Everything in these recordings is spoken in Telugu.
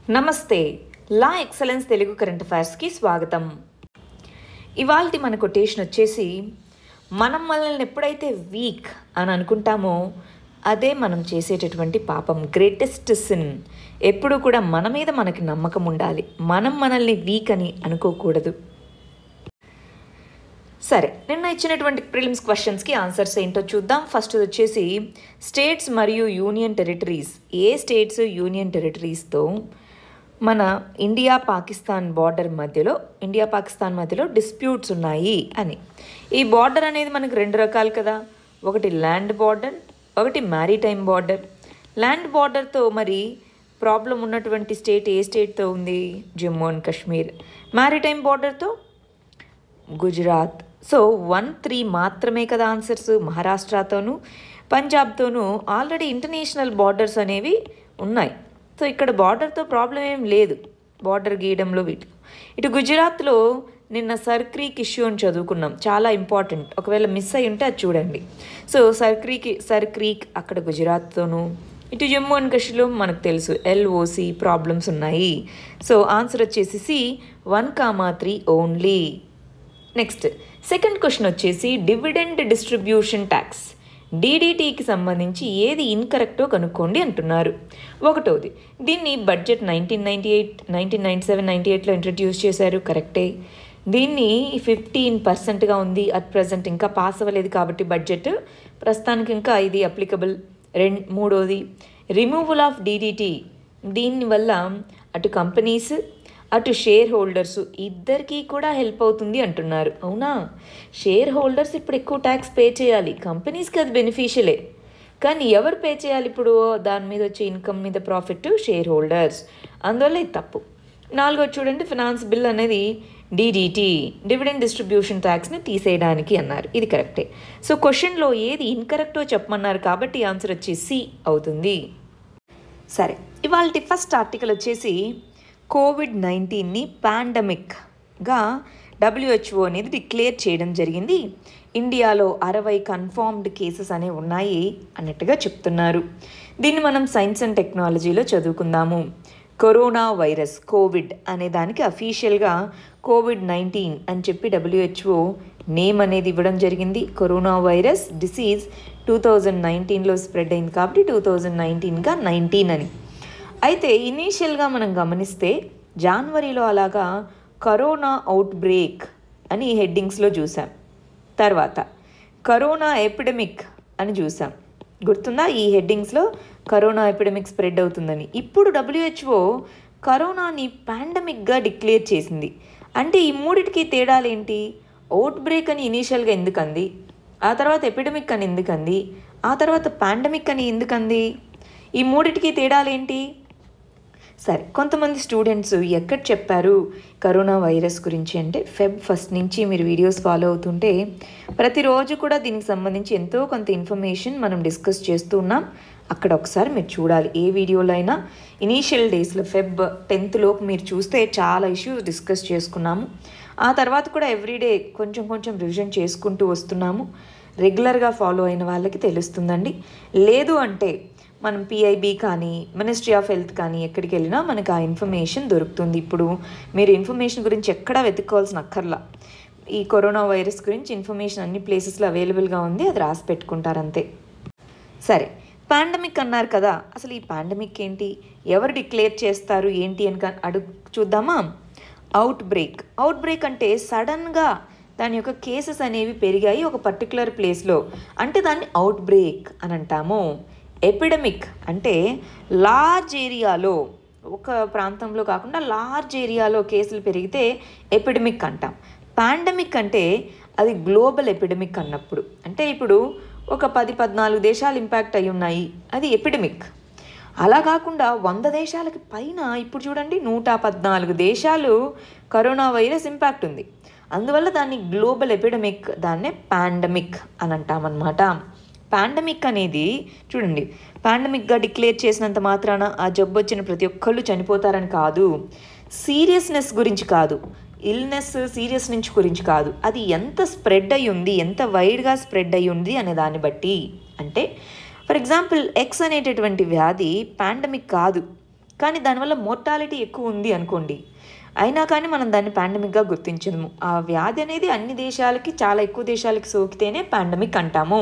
నమస్తే లా ఎక్సలెన్స్ తెలుగు కరెంట్ అఫైర్స్కి స్వాగతం ఇవాళ మన కొటేషన్ వచ్చేసి మనం మనల్ని ఎప్పుడైతే వీక్ అని అనుకుంటామో అదే మనం చేసేటటువంటి పాపం గ్రేటెస్ట్ సిన్ ఎప్పుడు కూడా మన మీద మనకి నమ్మకం ఉండాలి మనం మనల్ని వీక్ అని అనుకోకూడదు సరే నిన్న ఇచ్చినటువంటి ప్రిలిమ్స్ క్వశ్చన్స్కి ఆన్సర్స్ ఏంటో చూద్దాం ఫస్ట్ వచ్చేసి స్టేట్స్ మరియు యూనియన్ టెరిటరీస్ ఏ స్టేట్స్ యూనియన్ టెరిటరీస్తో మన ఇండియా పాకిస్తాన్ బార్డర్ మధ్యలో ఇండియా పాకిస్తాన్ మధ్యలో డిస్ప్యూట్స్ ఉన్నాయి అని ఈ బార్డర్ అనేది మనకు రెండు రకాలు కదా ఒకటి ల్యాండ్ బార్డర్ ఒకటి మ్యారీటైమ్ బార్డర్ ల్యాండ్ బార్డర్తో మరి ప్రాబ్లం ఉన్నటువంటి స్టేట్ ఏ స్టేట్తో ఉంది జమ్మూ అండ్ కాశ్మీర్ మ్యారీటైమ్ బార్డర్తో గుజరాత్ సో వన్ త్రీ మాత్రమే కదా ఆన్సర్స్ మహారాష్ట్రతోనూ పంజాబ్తోనూ ఆల్రెడీ ఇంటర్నేషనల్ బార్డర్స్ అనేవి ఉన్నాయి సో ఇక్కడ బార్డర్తో ప్రాబ్లం ఏం లేదు బార్డర్ గీయడంలో వీటిలో ఇటు గుజరాత్లో నిన్న సర్ క్రీక్ ఇష్యూ అని చదువుకున్నాం చాలా ఇంపార్టెంట్ ఒకవేళ మిస్ అయి ఉంటే అది చూడండి సో సర్ క్రీక్ సర్ క్రీక్ అక్కడ గుజరాత్తోనూ ఇటు జమ్మూ అండ్ కాశ్మీర్లో మనకు తెలుసు ఎల్ఓసి ప్రాబ్లమ్స్ ఉన్నాయి సో ఆన్సర్ వచ్చేసి C one comma three only next second question వచ్చేసి డివిడెండ్ డిస్ట్రిబ్యూషన్ ట్యాక్స్ డీడీటీకి సంబంధించి ఏది ఇన్కరెక్టో కనుక్కోండి అంటున్నారు ఒకటోది దీన్ని budget nineteen ninety eight nineteen ninety seven ninety ఎయిట్లో ఇంట్రడ్యూస్ చేశారు కరెక్టే దీన్ని ఫిఫ్టీన్ పర్సెంట్గా ఉంది అట్ ప్రజెంట్ ఇంకా పాస్ అవ్వలేదు కాబట్టి బడ్జెట్ ప్రస్తుతానికి ఇంకా ఇది అప్లికబుల్ రెండు మూడోది రిమూవల్ ఆఫ్ డీడీటీ దీనివల్ల అటు కంపెనీస్ అటు షేర్ హోల్డర్స్ ఇద్దరికీ కూడా హెల్ప్ అవుతుంది అంటున్నారు అవునా షేర్ హోల్డర్స్ ఇప్పుడు ఎక్కువ ట్యాక్స్ పే చేయాలి కంపెనీస్కి అది బెనిఫిషియలే కానీ ఎవరు పే చేయాలి ఇప్పుడు దాని మీద వచ్చే ఇన్కమ్ మీద ప్రాఫిట్ షేర్ హోల్డర్స్ అందువల్ల ఇది తప్పు నాలుగో చూడండి ఫినాన్స్ బిల్ అనేది డీడీటీ డివిడెండ్ డిస్ట్రిబ్యూషన్ ట్యాక్స్ని తీసేయడానికి అన్నారు ఇది కరెక్టే సో క్వశ్చన్లో ఏది ఇన్కరెక్టో చెప్పమన్నారు కాబట్టి ఆన్సర్ వచ్చి సి అవుతుంది సరే ఇవాళ ఫస్ట్ ఆర్టికల్ వచ్చేసి కోవిడ్ నైన్టీన్ని పాండమిక్గా డబ్ల్యూహెచ్ఓ అనేది డిక్లేర్ చేయడం జరిగింది ఇండియాలో అరవై కన్ఫర్మ్డ్ కేసెస్ అనేవి ఉన్నాయి అన్నట్టుగా చెప్తున్నారు దీన్ని మనం సైన్స్ అండ్ టెక్నాలజీలో చదువుకుందాము కరోనా వైరస్ కోవిడ్ అనే దానికి అఫీషియల్గా కోవిడ్ నైన్టీన్ అని చెప్పి డబ్ల్యూహెచ్ఓ నేమ్ అనేది ఇవ్వడం జరిగింది corona virus disease two thousand నైన్టీన్లో స్ప్రెడ్ అయింది కాబట్టి టూ థౌజండ్ నైన్టీన్గా నైన్టీన్ అని అయితే ఇనీషియల్గా మనం గమనిస్తే జనవరిలో అలాగా కరోనా అవుట్ బ్రేక్ అని హెడ్డింగ్స్లో చూసాం తర్వాత కరోనా ఎపిడమిక్ అని చూసాం గుర్తుందా ఈ హెడ్డింగ్స్లో కరోనా ఎపిడమిక్ స్ప్రెడ్ అవుతుందని ఇప్పుడు డబ్ల్యూహెచ్ఓ కరోనాని పాండమిక్గా డిక్లేర్ చేసింది అంటే ఈ మూడిటికి తేడాలేంటి అవుట్ బ్రేక్ అని ఇనీషియల్గా ఎందుకంది ఆ తర్వాత ఎపిడమిక్ అని ఎందుకంది ఆ తర్వాత పాండమిక్ అని ఎందుకంది ఈ మూడిటికి తేడాలేంటి సరే కొంతమంది స్టూడెంట్స్ ఎక్కడ చెప్పారు కరోనా వైరస్ గురించి అంటే ఫెబ్ ఫస్ట్ నుంచి మీరు వీడియోస్ ఫాలో అవుతుంటే ప్రతిరోజు కూడా దీనికి సంబంధించి ఎంతో కొంత ఇన్ఫర్మేషన్ మనం డిస్కస్ చేస్తూ ఉన్నాం అక్కడ ఒకసారి మీరు చూడాలి ఏ వీడియోలో అయినా ఇనీషియల్ డేస్లో ఫెబ్ టెన్త్ లోపు మీరు చూస్తే చాలా ఇష్యూస్ డిస్కస్ చేసుకున్నాము ఆ తర్వాత కూడా ఎవ్రీడే కొంచెం కొంచెం రివిజన్ చేసుకుంటూ వస్తున్నాము రెగ్యులర్గా ఫాలో అయిన వాళ్ళకి తెలుస్తుందండి లేదు అంటే మనం పిఐబి కానీ మినిస్ట్రీ ఆఫ్ హెల్త్ కానీ ఎక్కడికి వెళ్ళినా మనకు ఆ ఇన్ఫర్మేషన్ దొరుకుతుంది ఇప్పుడు మీరు ఇన్ఫర్మేషన్ గురించి ఎక్కడా వెతుక్కోవాల్సిన అక్కర్లా ఈ కరోనా వైరస్ గురించి ఇన్ఫర్మేషన్ అన్ని ప్లేసెస్లో అవైలబుల్గా ఉంది అది రాసి పెట్టుకుంటారు అంతే సరే పాండమిక్ అన్నారు కదా అసలు ఈ పాండమిక్ ఏంటి ఎవరు డిక్లేర్ చేస్తారు ఏంటి అని అడుగు చూద్దామా అవుట్ బ్రేక్ అవుట్ బ్రేక్ అంటే సడన్గా దాని యొక్క కేసెస్ అనేవి పెరిగాయి ఒక పర్టికులర్ ప్లేస్లో అంటే దాన్ని అవుట్ బ్రేక్ అని అంటాము ఎపిడమిక్ అంటే లార్జ్ ఏరియాలో ఒక ప్రాంతంలో కాకుండా లార్జ్ ఏరియాలో కేసులు పెరిగితే ఎపిడమిక్ అంటాం పాండమిక్ అంటే అది గ్లోబల్ ఎపిడమిక్ అన్నప్పుడు అంటే ఇప్పుడు ఒక పది పద్నాలుగు దేశాలు ఇంపాక్ట్ అయి ఉన్నాయి అది ఎపిడమిక్ అలా కాకుండా వంద దేశాలకి పైన ఇప్పుడు చూడండి నూట పద్నాలుగు దేశాలు కరోనా వైరస్ ఇంపాక్ట్ ఉంది అందువల్ల దాన్ని గ్లోబల్ ఎపిడమిక్ దాన్నే పాండమిక్ అని అంటామన్నమాట పాండమిక్ అనేది చూడండి పాండమిక్గా డిక్లేర్ చేసినంత మాత్రాన ఆ జబ్బు వచ్చిన ప్రతి ఒక్కళ్ళు చనిపోతారని కాదు సీరియస్నెస్ గురించి కాదు ఇల్నెస్ సీరియస్ నుంచి గురించి కాదు అది ఎంత స్ప్రెడ్ అయి ఉంది ఎంత వైడ్గా స్ప్రెడ్ అయి ఉంది అనే దాన్ని బట్టి అంటే ఫర్ ఎగ్జాంపుల్ ఎక్స్ అనేటటువంటి వ్యాధి పాండమిక్ కాదు కానీ దానివల్ల మోర్టాలిటీ ఎక్కువ ఉంది అనుకోండి అయినా కానీ మనం దాన్ని పాండమిక్గా గుర్తించము ఆ వ్యాధి అనేది అన్ని దేశాలకి చాలా ఎక్కువ దేశాలకి సోకితేనే పాండమిక్ అంటాము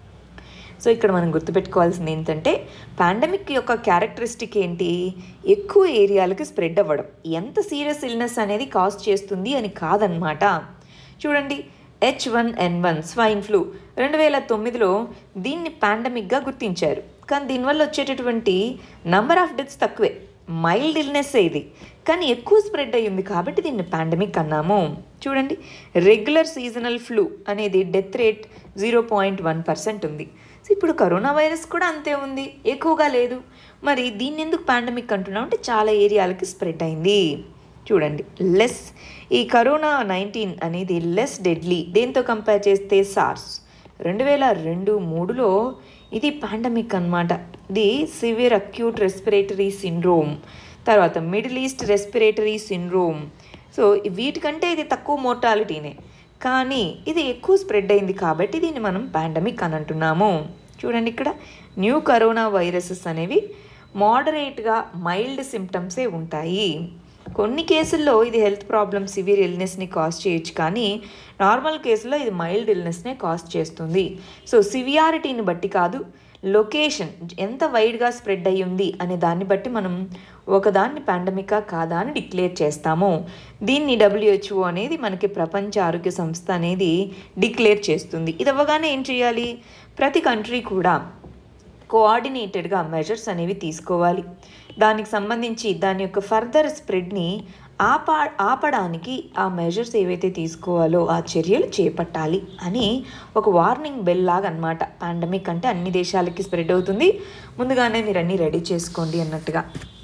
సో ఇక్కడ మనం గుర్తుపెట్టుకోవాల్సింది ఏంటంటే పాండమిక్ యొక్క క్యారెక్టరిస్టిక్ ఏంటి ఎక్కువ ఏరియాలకు స్ప్రెడ్ అవ్వడం ఎంత సీరియస్ ఇల్నెస్ అనేది కాజ్ చేస్తుంది అని కాదనమాట చూడండి H one N one swine flu రెండు వేల తొమ్మిదిలో దీన్ని పాండమిక్గా గుర్తించారు కానీ దీనివల్ల వచ్చేటటువంటి నంబర్ ఆఫ్ డెత్స్ తక్కువే మైల్డ్ ఇల్నెస్ ఇది కానీ ఎక్కువ స్ప్రెడ్ అయ్యింది కాబట్టి దీన్ని పాండమిక్ అన్నాము చూడండి రెగ్యులర్ సీజనల్ ఫ్లూ అనేది death rate zero point one percent ఉంది సో ఇప్పుడు కరోనా వైరస్ కూడా అంతే ఉంది ఎక్కువగా లేదు మరి దీన్ని ఎందుకు పాండమిక్ అంటున్నాం అంటే చాలా ఏరియాలకి స్ప్రెడ్ అయింది చూడండి లెస్ ఈ కరోనా నైన్టీన్ అనేది లెస్ డెడ్లీ దేంతో కంపేర్ చేస్తే సార్స్ రెండు వేల రెండు మూడులో ఇది పాండమిక్ అన్నమాట ఇది సివియర్ అక్యూట్ రెస్పిరేటరీ సిండ్రోమ్ తర్వాత middle east respiratory syndrome so వీటికంటే ఇది తక్కువ మోర్టాలిటీనే కానీ ఇది ఎక్కువ స్ప్రెడ్ అయింది కాబట్టి దీన్ని మనం పాండమిక్ అని అంటున్నాము చూడండి ఇక్కడ న్యూ కరోనా వైరసెస్ అనేవి మోడరేట్గా మైల్డ్ సిమ్టమ్సే ఉంటాయి కొన్ని కేసుల్లో ఇది హెల్త్ ప్రాబ్లమ్ సివియర్ ఇల్నెస్ని కాజ్ చేయొచ్చు కానీ నార్మల్ కేసులో ఇది మైల్డ్ ఇల్నెస్నే కాజ్ చేస్తుంది సో సివియారిటీని బట్టి కాదు లొకేషన్ ఎంత వైడ్గా స్ప్రెడ్ అయ్యి ఉంది అనే దాన్ని బట్టి మనం ఒకదాన్ని పాండమికా కాదా అని డిక్లేర్ చేస్తాము దీన్ని డబ్ల్యూహెచ్ఓ అనేది మనకి ప్రపంచ ఆరోగ్య సంస్థ అనేది డిక్లేర్ చేస్తుంది ఇది అవ్వగానే ఏం చేయాలి ప్రతి కంట్రీ కూడా కోఆర్డినేటెడ్గా మెజర్స్ అనేవి తీసుకోవాలి దానికి సంబంధించి దాని యొక్క ఫర్దర్ స్ప్రెడ్ని ఆపా ఆపడానికి ఆ మెజర్స్ ఏవైతే తీసుకోవాలో ఆ చర్యలు చేపట్టాలి అని ఒక వార్నింగ్ బెల్ లాగా అనమాట పాండమిక్ అంటే అన్ని దేశాలకి స్ప్రెడ్ అవుతుంది ముందుగానే మీరు అన్నీ రెడీ చేసుకోండి అన్నట్టుగా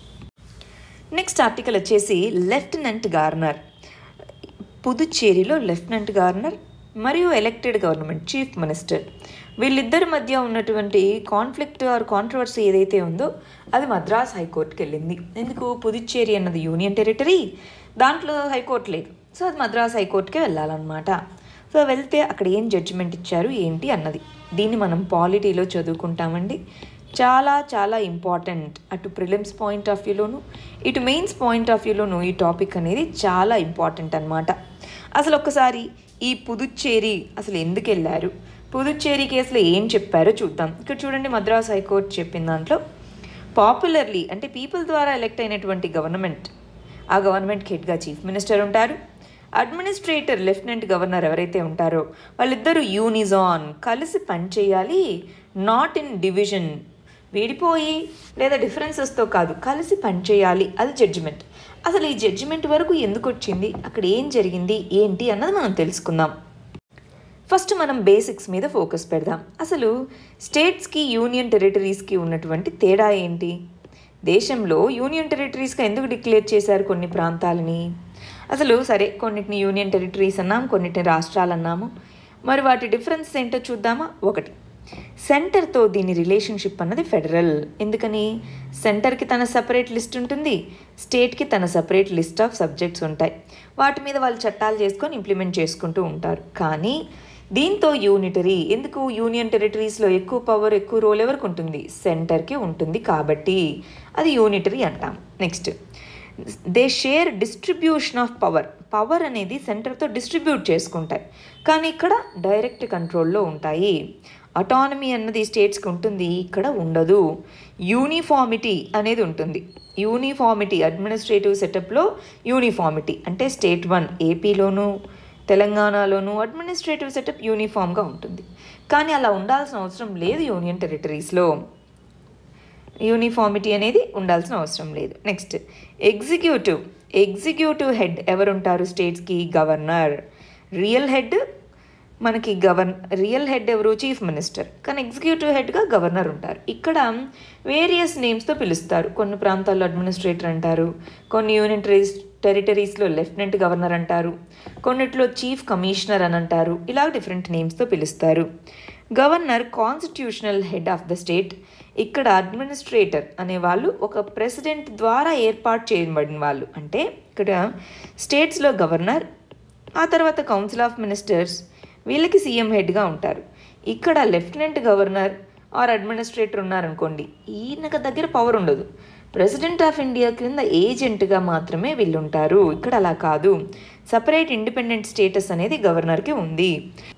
నెక్స్ట్ ఆర్టికల్ వచ్చేసి లెఫ్టినెంట్ గార్నర్ పుదుచ్చేరిలో లెఫ్టినెంట్ గవర్నర్ మరియు ఎలక్టెడ్ గవర్నమెంట్ చీఫ్ మినిస్టర్ వీళ్ళిద్దరి మధ్య ఉన్నటువంటి కాన్ఫ్లిక్ట్ ఆర్ కాంట్రవర్సీ ఏదైతే ఉందో అది మద్రాస్ హైకోర్టుకి వెళ్ళింది ఎందుకు పుదుచ్చేరి అన్నది యూనియన్ టెరిటరీ దాంట్లో హైకోర్టు లేదు సో అది మద్రాస్ హైకోర్టుకే వెళ్ళాలన్నమాట సో వెళ్తే అక్కడ ఏం జడ్జిమెంట్ ఇచ్చారు ఏంటి అన్నది దీన్ని మనం పాలిటీలో చదువుకుంటామండి చాలా చాలా ఇంపార్టెంట్ అటు ప్రిలిమ్స్ పాయింట్ ఆఫ్ వ్యూలోను ఇటు మెయిన్స్ పాయింట్ ఆఫ్ వ్యూలోను ఈ టాపిక్ అనేది చాలా ఇంపార్టెంట్ అనమాట అసలు ఒక్కసారి ఈ పుదుచ్చేరి అసలు ఎందుకు వెళ్ళారు పుదుచ్చేరి కేసులో ఏం చెప్పారో చూద్దాం ఇక్కడ చూడండి మద్రాస్ హైకోర్టు చెప్పిన దాంట్లో పాపులర్లీ అంటే పీపుల్ ద్వారా ఎలక్ట్ అయినటువంటి గవర్నమెంట్ ఆ గవర్నమెంట్కి హెడ్గా చీఫ్ మినిస్టర్ ఉంటారు అడ్మినిస్ట్రేటర్ లెఫ్టినెంట్ గవర్నర్ ఎవరైతే ఉంటారో వాళ్ళిద్దరూ యూనిజాన్ కలిసి పనిచేయాలి నాట్ ఇన్ డివిజన్ విడిపోయి లేదా డిఫరెన్సెస్తో కాదు కలిసి పనిచేయాలి అది జడ్జిమెంట్ అసలు ఈ జడ్జిమెంట్ వరకు ఎందుకు వచ్చింది అక్కడ ఏం జరిగింది ఏంటి అన్నది మనం తెలుసుకుందాం ఫస్ట్ మనం బేసిక్స్ మీద ఫోకస్ పెడదాం అసలు స్టేట్స్కి యూనియన్ టెరిటరీస్కి ఉన్నటువంటి తేడా ఏంటి దేశంలో యూనియన్ టెరిటరీస్గా ఎందుకు డిక్లేర్ చేశారు కొన్ని ప్రాంతాలని అసలు సరే కొన్నిటిని యూనియన్ టెరిటరీస్ అన్నాం కొన్నిటిని రాష్ట్రాలు అన్నాము మరి వాటి డిఫరెన్స్ ఏంటో చూద్దామా ఒకటి సెంటర్తో దీని రిలేషన్షిప్ అన్నది ఫెడరల్ ఎందుకని సెంటర్కి తన సపరేట్ లిస్ట్ ఉంటుంది స్టేట్కి తన సపరేట్ లిస్ట్ ఆఫ్ సబ్జెక్ట్స్ ఉంటాయి వాటి మీద వాళ్ళు చట్టాలు చేసుకొని ఇంప్లిమెంట్ చేసుకుంటూ ఉంటారు కానీ దీంతో యూనిటరీ ఎందుకు యూనియన్ టెరిటరీస్లో ఎక్కువ పవర్ ఎక్కువ రోల్ ఎవరికి ఉంటుంది సెంటర్కి ఉంటుంది కాబట్టి అది యూనిటరీ అంటాం next they share distribution of power power అనేది సెంటర్తో డిస్ట్రిబ్యూట్ చేసుకుంటాయి కానీ ఇక్కడ డైరెక్ట్ కంట్రోల్లో ఉంటాయి అటానమీ అన్నది స్టేట్స్కి ఉంటుంది ఇక్కడ ఉండదు యూనిఫామిటీ అనేది ఉంటుంది యూనిఫామిటీ అడ్మినిస్ట్రేటివ్ సెటప్లో యూనిఫామిటీ అంటే స్టేట్ వన్ ఏపీలోను తెలంగాణలోను అడ్మినిస్ట్రేటివ్ సెటప్ యూనిఫామ్గా ఉంటుంది కానీ అలా ఉండాల్సిన అవసరం లేదు యూనియన్ టెరిటరీస్లో యూనిఫామిటీ అనేది ఉండాల్సిన అవసరం లేదు నెక్స్ట్ ఎగ్జిక్యూటివ్ ఎగ్జిక్యూటివ్ హెడ్ ఎవరుంటారు స్టేట్స్కి గవర్నర్ రియల్ హెడ్ మనకి గవర్న రియల్ హెడ్ ఎవరు చీఫ్ మినిస్టర్ కానీ ఎగ్జిక్యూటివ్ హెడ్గా గవర్నర్ ఉంటారు ఇక్కడ వేరియస్ నేమ్స్తో పిలుస్తారు కొన్ని ప్రాంతాల్లో అడ్మినిస్ట్రేటర్ అంటారు కొన్ని యూనియన్ టెరిస్ టెరిటరీస్లో లెఫ్టినెంట్ గవర్నర్ అంటారు కొన్నిట్లో చీఫ్ కమిషనర్ అని అంటారు ఇలా డిఫరెంట్ నేమ్స్తో పిలుస్తారు governor constitutional head of the state ఇక్కడ అడ్మినిస్ట్రేటర్ అనే వాళ్ళు ఒక ప్రెసిడెంట్ ద్వారా ఏర్పాటు చేయబడిన వాళ్ళు అంటే ఇక్కడ స్టేట్స్లో గవర్నర్ ఆ తర్వాత కౌన్సిల్ ఆఫ్ మినిస్టర్స్ వీళ్ళకి సీఎం హెడ్గా ఉంటారు ఇక్కడ లెఫ్టినెంట్ గవర్నర్ ఆర్ అడ్మినిస్ట్రేటర్ ఉన్నారనుకోండి ఈయనకు దగ్గర పవర్ ఉండదు ప్రెసిడెంట్ ఆఫ్ ఇండియా క్రింద ఏజెంట్గా మాత్రమే వీళ్ళుంటారు ఇక్కడ అలా కాదు సపరేట్ ఇండిపెండెంట్ స్టేటస్ అనేది గవర్నర్కి ఉంది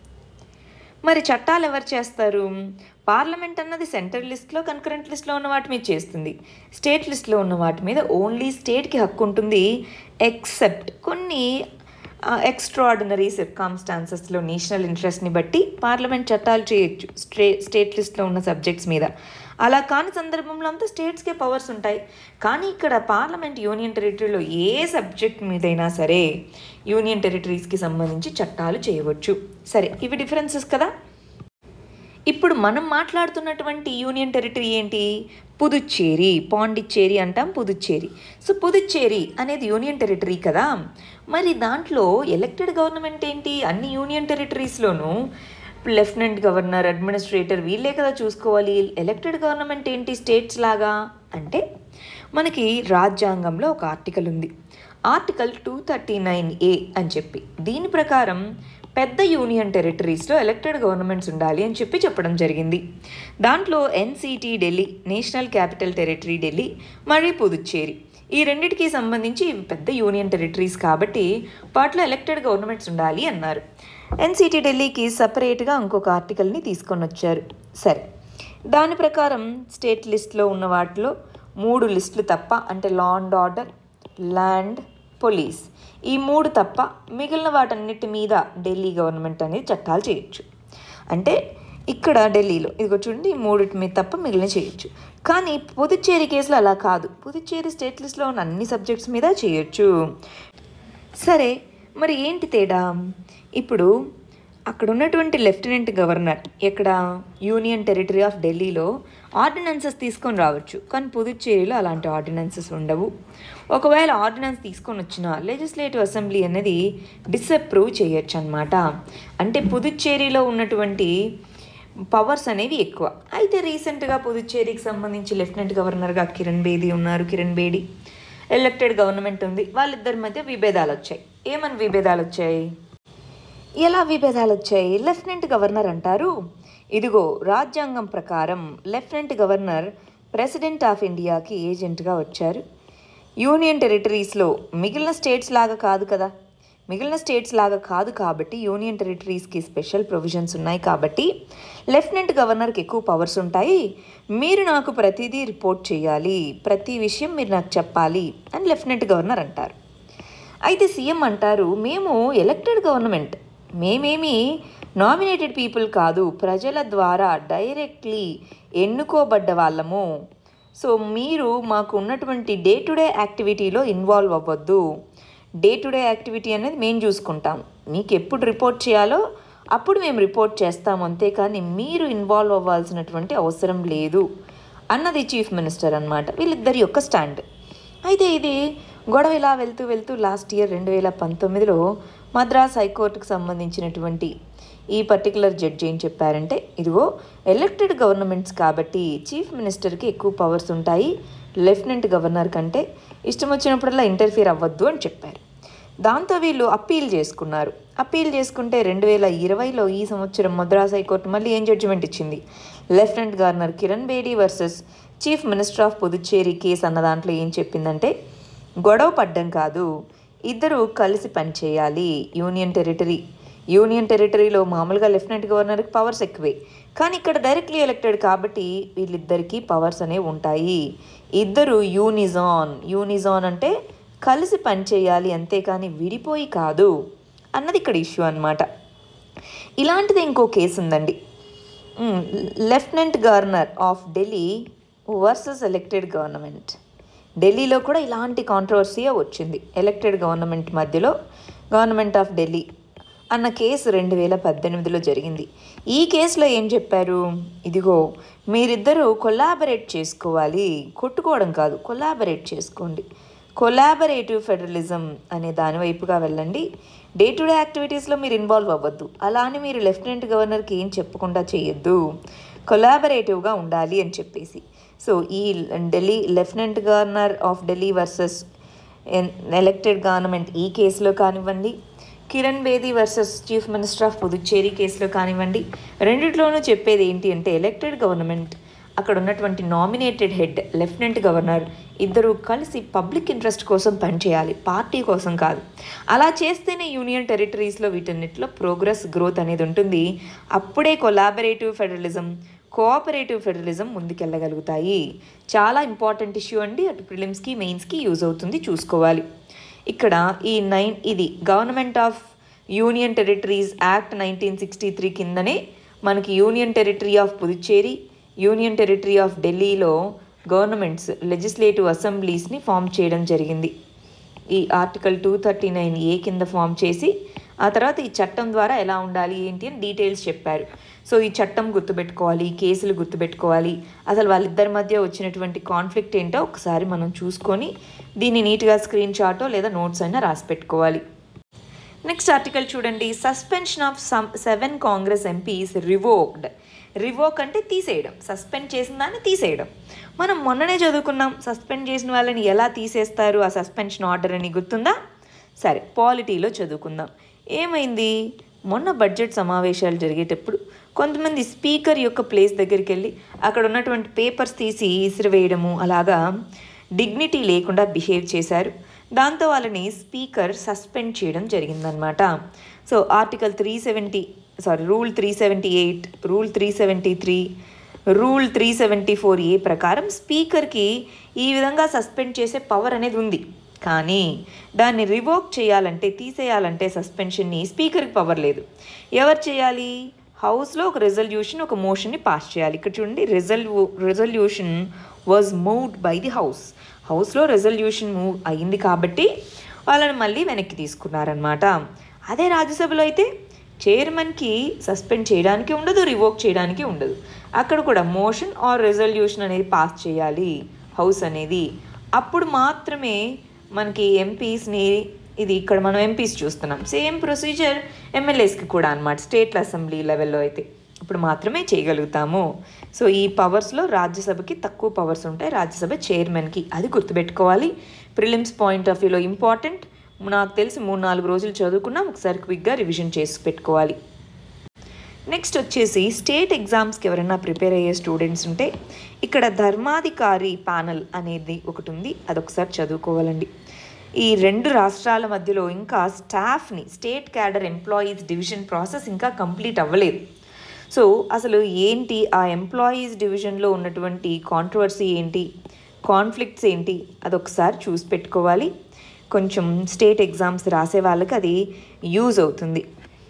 మరి చట్టాలు ఎవరు చేస్తారు పార్లమెంట్ అన్నది సెంట్రల్ లిస్ట్లో కన్కరెంట్ లిస్ట్లో ఉన్న వాటి మీద చేస్తుంది స్టేట్ లిస్ట్లో ఉన్న వాటి మీద ఓన్లీ స్టేట్కి హక్కు ఉంటుంది ఎక్సెప్ట్ కొన్ని ఎక్స్ట్రాడినరీ సిర్కామ్స్టాన్సెస్లో నేషనల్ ఇంట్రెస్ట్ని బట్టి పార్లమెంట్ చట్టాలు చేయొచ్చు స్టే స్టేట్ లిస్ట్లో ఉన్న సబ్జెక్ట్స్ మీద అలా కాని సందర్భంలో అంతా స్టేట్స్కే పవర్స్ ఉంటాయి కానీ ఇక్కడ పార్లమెంట్ యూనియన్ టెరిటరీలో ఏ సబ్జెక్ట్ మీదైనా సరే యూనియన్ టెరిటరీస్కి సంబంధించి చట్టాలు చేయవచ్చు సరే ఇవి డిఫరెన్సెస్ కదా ఇప్పుడు మనం మాట్లాడుతున్నటువంటి యూనియన్ టెరిటరీ ఏంటి పుదుచ్చేరి పాండిచ్చేరి అంటాం పుదుచ్చేరి సో పుదుచ్చేరి అనేది యూనియన్ టెరిటరీ కదా మరి దాంట్లో ఎలక్టెడ్ గవర్నమెంట్ ఏంటి అన్ని యూనియన్ టెరిటరీస్లోనూ లెఫ్టినెంట్ గవర్నర్ అడ్మినిస్ట్రేటర్ వీళ్ళే కదా చూసుకోవాలి ఎలక్టెడ్ గవర్నమెంట్ ఏంటి స్టేట్స్ లాగా అంటే మనకి రాజ్యాంగంలో ఒక ఆర్టికల్ ఉంది article two thirty nine A అని చెప్పి దీని ప్రకారం పెద్ద యూనియన్ టెరిటరీస్లో ఎలక్టెడ్ గవర్నమెంట్స్ ఉండాలి అని చెప్పి చెప్పడం జరిగింది దాంట్లో NCT Delhi national capital territory Delhi మరియు పుదుచ్చేరి ఈ రెండిటికి సంబంధించి ఇవి పెద్ద యూనియన్ టెరిటరీస్ కాబట్టి వాటిలో ఎలక్టెడ్ గవర్నమెంట్స్ ఉండాలి అన్నారు ఎన్సిటీ ఢిల్లీకి సపరేట్గా ఇంకొక ఆర్టికల్ని తీసుకొని వచ్చారు సరే దాని ప్రకారం స్టేట్ లిస్ట్లో ఉన్న వాటిలో మూడు లిస్టులు తప్ప అంటే law and order land police ఈ మూడు తప్ప మిగిలిన వాటన్నిటి మీద ఢిల్లీ గవర్నమెంట్ అనేది చట్టాలు చేయొచ్చు అంటే ఇక్కడ ఢిల్లీలో ఇదిగో చూడండి ఈ మూడిటి మీద తప్ప మిగిలిన చేయొచ్చు కానీ పుదుచ్చేరి కేసులో అలా కాదు పుదుచ్చేరి స్టేట్ లిస్ట్లో ఉన్న అన్ని సబ్జెక్ట్స్ మీద చేయొచ్చు సరే మరి ఏంటి తేడా ఇప్పుడు అక్కడ ఉన్నటువంటి లెఫ్టినెంట్ గవర్నర్ ఇక్కడ యూనియన్ టెరిటరీ ఆఫ్ ఢిల్లీలో ఆర్డినెన్సెస్ తీసుకొని రావచ్చు కానీ పుదుచ్చేరిలో అలాంటి ఆర్డినెన్సెస్ ఉండవు ఒకవేళ ఆర్డినెన్స్ తీసుకొని వచ్చిన లెజిస్లేటివ్ అసెంబ్లీ అనేది డిసప్రూవ్ చేయొచ్చు అనమాట అంటే పుదుచ్చేరిలో ఉన్నటువంటి పవర్స్ అనేవి ఎక్కువ అయితే రీసెంట్గా పుదుచ్చేరికి సంబంధించి లెఫ్టినెంట్ గవర్నర్గా కిరణ్ బేది ఉన్నారు కిరణ్ బేడి ఎలక్టెడ్ గవర్నమెంట్ ఉంది వాళ్ళిద్దరి మధ్య విభేదాలు వచ్చాయి ఏమని విభేదాలు వచ్చాయి ఎలా విభేదాలు వచ్చాయి లెఫ్టినెంట్ గవర్నర్ అంటారు ఇదిగో రాజ్యాంగం ప్రకారం లెఫ్టినెంట్ గవర్నర్ ప్రెసిడెంట్ ఆఫ్ ఇండియాకి ఏజెంట్గా వచ్చారు యూనియన్ టెరిటరీస్లో మిగిలిన స్టేట్స్ లాగా కాదు కదా మిగిలిన స్టేట్స్ లాగా కాదు కాబట్టి యూనియన్ టెరిటరీస్కి స్పెషల్ ప్రొవిజన్స్ ఉన్నాయి కాబట్టి లెఫ్టినెంట్ గవర్నర్కి ఎక్కువ పవర్స్ ఉంటాయి మీరు నాకు ప్రతిదీ రిపోర్ట్ చేయాలి ప్రతి విషయం మీరు నాకు చెప్పాలి అని లెఫ్టినెంట్ గవర్నర్ అంటారు అయితే సీఎం అంటారు మేము ఎలక్టెడ్ గవర్నమెంట్ మేమేమి నామినేటెడ్ పీపుల్ కాదు ప్రజల ద్వారా డైరెక్ట్లీ ఎన్నుకోబడ్డ వాళ్ళము సో మీరు మాకు ఉన్నటువంటి డే టు డే యాక్టివిటీలో ఇన్వాల్వ్ అవ్వద్దు డే టు డే యాక్టివిటీ అనేది మేము చూసుకుంటాం మీకు ఎప్పుడు రిపోర్ట్ చేయాలో అప్పుడు మేము రిపోర్ట్ చేస్తాం అంతేకాని మీరు ఇన్వాల్వ్ అవ్వాల్సినటువంటి అవసరం లేదు అన్నది చీఫ్ మినిస్టర్ అన్నమాట వీళ్ళిద్దరి యొక్క స్టాండ్ అయితే ఇది గొడవ ఇలా వెళ్తూ వెళ్తూ లాస్ట్ ఇయర్ రెండు వేల పంతొమ్మిదిలో మద్రాస్ హైకోర్టుకు సంబంధించినటువంటి ఈ పర్టికులర్ జడ్జి ఏం చెప్పారంటే ఇదిగో ఎలక్టెడ్ గవర్నమెంట్స్ కాబట్టి చీఫ్ మినిస్టర్కి ఎక్కువ పవర్స్ ఉంటాయి లెఫ్టినెంట్ గవర్నర్ కంటే ఇష్టం వచ్చినప్పుడల్లా ఇంటర్ఫియర్ అవ్వద్దు అని చెప్పారు దాంతో వీళ్ళు అప్పీల్ చేసుకున్నారు అప్పీల్ చేసుకుంటే రెండు వేల ఇరవైలో ఈ సంవత్సరం మద్రాస్ హైకోర్టు మళ్ళీ ఏం జడ్జిమెంట్ ఇచ్చింది lieutenant governor Kiran Bedi versus chief minister of Puducherry case అన్న దాంట్లో ఏం చెప్పిందంటే గొడవ పడ్డం కాదు ఇద్దరు కలిసి పనిచేయాలి యూనియన్ టెరిటరీ యూనియన్ టెరిటరీలో మామూలుగా లెఫ్టినెంట్ గవర్నర్కి పవర్స్ ఎక్కువే కానీ ఇక్కడ డైరెక్ట్లీ ఎలక్టెడ్ కాబట్టి వీళ్ళిద్దరికీ పవర్స్ అనేవి ఉంటాయి ఇద్దరు యూనిజాన్ యూనిజాన్ అంటే కలిసి పనిచేయాలి అంతేకాని విడిపోయి కాదు అన్నది ఇక్కడ ఇష్యూ అన్నమాట ఇలాంటిది ఇంకో కేసు ఉందండి మ్, lieutenant governor of Delhi versus elected government ఢిల్లీలో కూడా ఇలాంటి కాంట్రవర్సీయే వచ్చింది ఎలక్టెడ్ గవర్నమెంట్ మధ్యలో గవర్నమెంట్ ఆఫ్ ఢిల్లీ అన్న కేసు రెండు వేల పద్దెనిమిదిలో జరిగింది ఈ కేసులో ఏం చెప్పారు ఇదిగో మీరిద్దరూ కొలాబరేట్ చేసుకోవాలి కొట్టుకోవడం కాదు కొలాబరేట్ చేసుకోండి కొలాబరేటివ్ ఫెడరలిజం అనే దాని వైపుగా వెళ్ళండి డే టు డే యాక్టివిటీస్లో మీరు ఇన్వాల్వ్ అవ్వద్దు అలా అని మీరు లెఫ్టినెంట్ గవర్నర్కి ఏం చెప్పకుండా చేయొద్దు కొలాబరేటివ్గా ఉండాలి అని చెప్పేసి సో ఈ Delhi lieutenant governor of Delhi versus elected government ఈ కేసులో కానివ్వండి Kiran Bedi versus chief minister of Puducherry కేసులో కానివ్వండి రెండిట్లోనూ చెప్పేది ఏంటి అంటే ఎలక్టెడ్ గవర్నమెంట్ అక్కడ ఉన్నటువంటి నామినేటెడ్ హెడ్ లెఫ్టినెంట్ గవర్నర్ ఇద్దరు కలిసి పబ్లిక్ ఇంట్రెస్ట్ కోసం పనిచేయాలి పార్టీ కోసం కాదు అలా చేస్తేనే యూనియన్ టెరిటరీస్లో వీటన్నిటిలో ప్రోగ్రెస్ గ్రోత్ అనేది ఉంటుంది అప్పుడే కొలాబరేటివ్ ఫెడరలిజం కోఆపరేటివ్ ఫెడరలిజం ముందుకెళ్ళగలుగుతాయి చాలా ఇంపార్టెంట్ ఇష్యూ అండి అటు ప్రిలిమ్స్కి మెయిన్స్కి యూజ్ అవుతుంది చూసుకోవాలి ఇక్కడ ఈ నైన్ ఇది government of union territories act nineteen sixty three కిందనే మనకి union territory of Puducherry union territory of ఢిల్లీలో గవర్నమెంట్స్ లెజిస్లేటివ్ అసెంబ్లీస్ని ఫామ్ చేయడం జరిగింది ఈ article two thirty nine A కింద ఫామ్ చేసి ఆ తర్వాత ఈ చట్టం ద్వారా ఎలా ఉండాలి ఏంటి అని డీటెయిల్స్ చెప్పారు సో ఈ చట్టం గుర్తుపెట్టుకోవాలి ఈ కేసులు గుర్తుపెట్టుకోవాలి అసలు వాళ్ళిద్దరి మధ్య వచ్చినటువంటి కాన్ఫ్లిక్ట్ ఏంటో ఒకసారి మనం చూసుకొని దీన్ని నీట్గా స్క్రీన్ షాటో లేదా నోట్స్ అయినా రాసి పెట్టుకోవాలి నెక్స్ట్ ఆర్టికల్ చూడండి suspension of some seven Congress MPs revoked revoke అంటే తీసేయడం సస్పెండ్ చేసిన దాన్ని తీసేయడం మనం మొన్ననే చదువుకున్నాం సస్పెండ్ చేసిన వాళ్ళని ఎలా తీసేస్తారు ఆ సస్పెన్షన్ ఆర్డర్ అని గుర్తుందా సరే పాలిటీలో చదువుకుందాం ఏమైంది మొన్న బడ్జెట్ సమావేశాలు జరిగేటప్పుడు కొంతమంది స్పీకర్ యొక్క ప్లేస్ దగ్గరికి వెళ్ళి అక్కడ ఉన్నటువంటి పేపర్స్ తీసి ఇసిరివేయడము అలాగా డిగ్నిటీ లేకుండా బిహేవ్ చేశారు దాంతో వాళ్ళని స్పీకర్ సస్పెండ్ చేయడం జరిగిందనమాట so article three seventy sorry rule three seventy eight rule three seventy three rule three seventy four A ప్రకారం స్పీకర్కి ఈ విధంగా సస్పెండ్ చేసే పవర్ అనేది ఉంది కానీ దాన్ని రివోక్ చేయాలంటే తీసేయాలంటే సస్పెన్షన్ని స్పీకర్కి పవర్ లేదు ఎవరు చేయాలి హౌస్లో ఒక రెజల్యూషన్ ఒక మోషన్ని పాస్ చేయాలి ఇక్కడ చూడండి రిజల్యూ resolution was moved by the house హౌస్లో రెజల్యూషన్ మూవ్ అయింది కాబట్టి వాళ్ళని మళ్ళీ వెనక్కి తీసుకున్నారనమాట అదే రాజ్యసభలో అయితే చైర్మన్కి సస్పెండ్ చేయడానికి ఉండదు రివోక్ చేయడానికి ఉండదు అక్కడ కూడా మోషన్ ఆర్ రెజల్యూషన్ అనేది పాస్ చేయాలి హౌస్ అనేది అప్పుడు మాత్రమే మనకి ఎంపీస్ని ఇది ఇక్కడ మనం ఎంపీస్ చూస్తున్నాం సేమ్ ప్రొసీజర్ ఎమ్మెల్యేస్కి కూడా అనమాట స్టేట్ అసెంబ్లీ లెవెల్లో అయితే ఇప్పుడు మాత్రమే చేయగలుగుతాము సో ఈ పవర్స్లో రాజ్యసభకి తక్కువ పవర్స్ ఉంటాయి రాజ్యసభ చైర్మన్కి అది గుర్తుపెట్టుకోవాలి ప్రిలిమ్స్ పాయింట్ ఆఫ్ వ్యూలో ఇంపార్టెంట్ నాకు తెలిసి మూడు నాలుగు రోజులు చదువుకున్నాం ఒకసారి క్విక్గా రివిజన్ చేసి పెట్టుకోవాలి నెక్స్ట్ వచ్చేసి స్టేట్ ఎగ్జామ్స్కి ఎవరైనా ప్రిపేర్ అయ్యే స్టూడెంట్స్ ఉంటే ఇక్కడ ధర్మాధికారి ప్యానల్ అనేది ఒకటి ఉంది అదొకసారి చదువుకోవాలండి ఈ రెండు రాష్ట్రాల మధ్యలో ఇంకా స్టాఫ్ని state cadre employees division process ఇంకా కంప్లీట్ అవ్వలేదు సో అసలు ఏంటి ఆ ఎంప్లాయీస్ డివిజన్లో ఉన్నటువంటి కాంట్రవర్సీ ఏంటి కాన్ఫ్లిక్ట్స్ ఏంటి అదొకసారి చూసి పెట్టుకోవాలి కొంచెం స్టేట్ ఎగ్జామ్స్ రాసే వాళ్ళకి అది యూజ్ అవుతుంది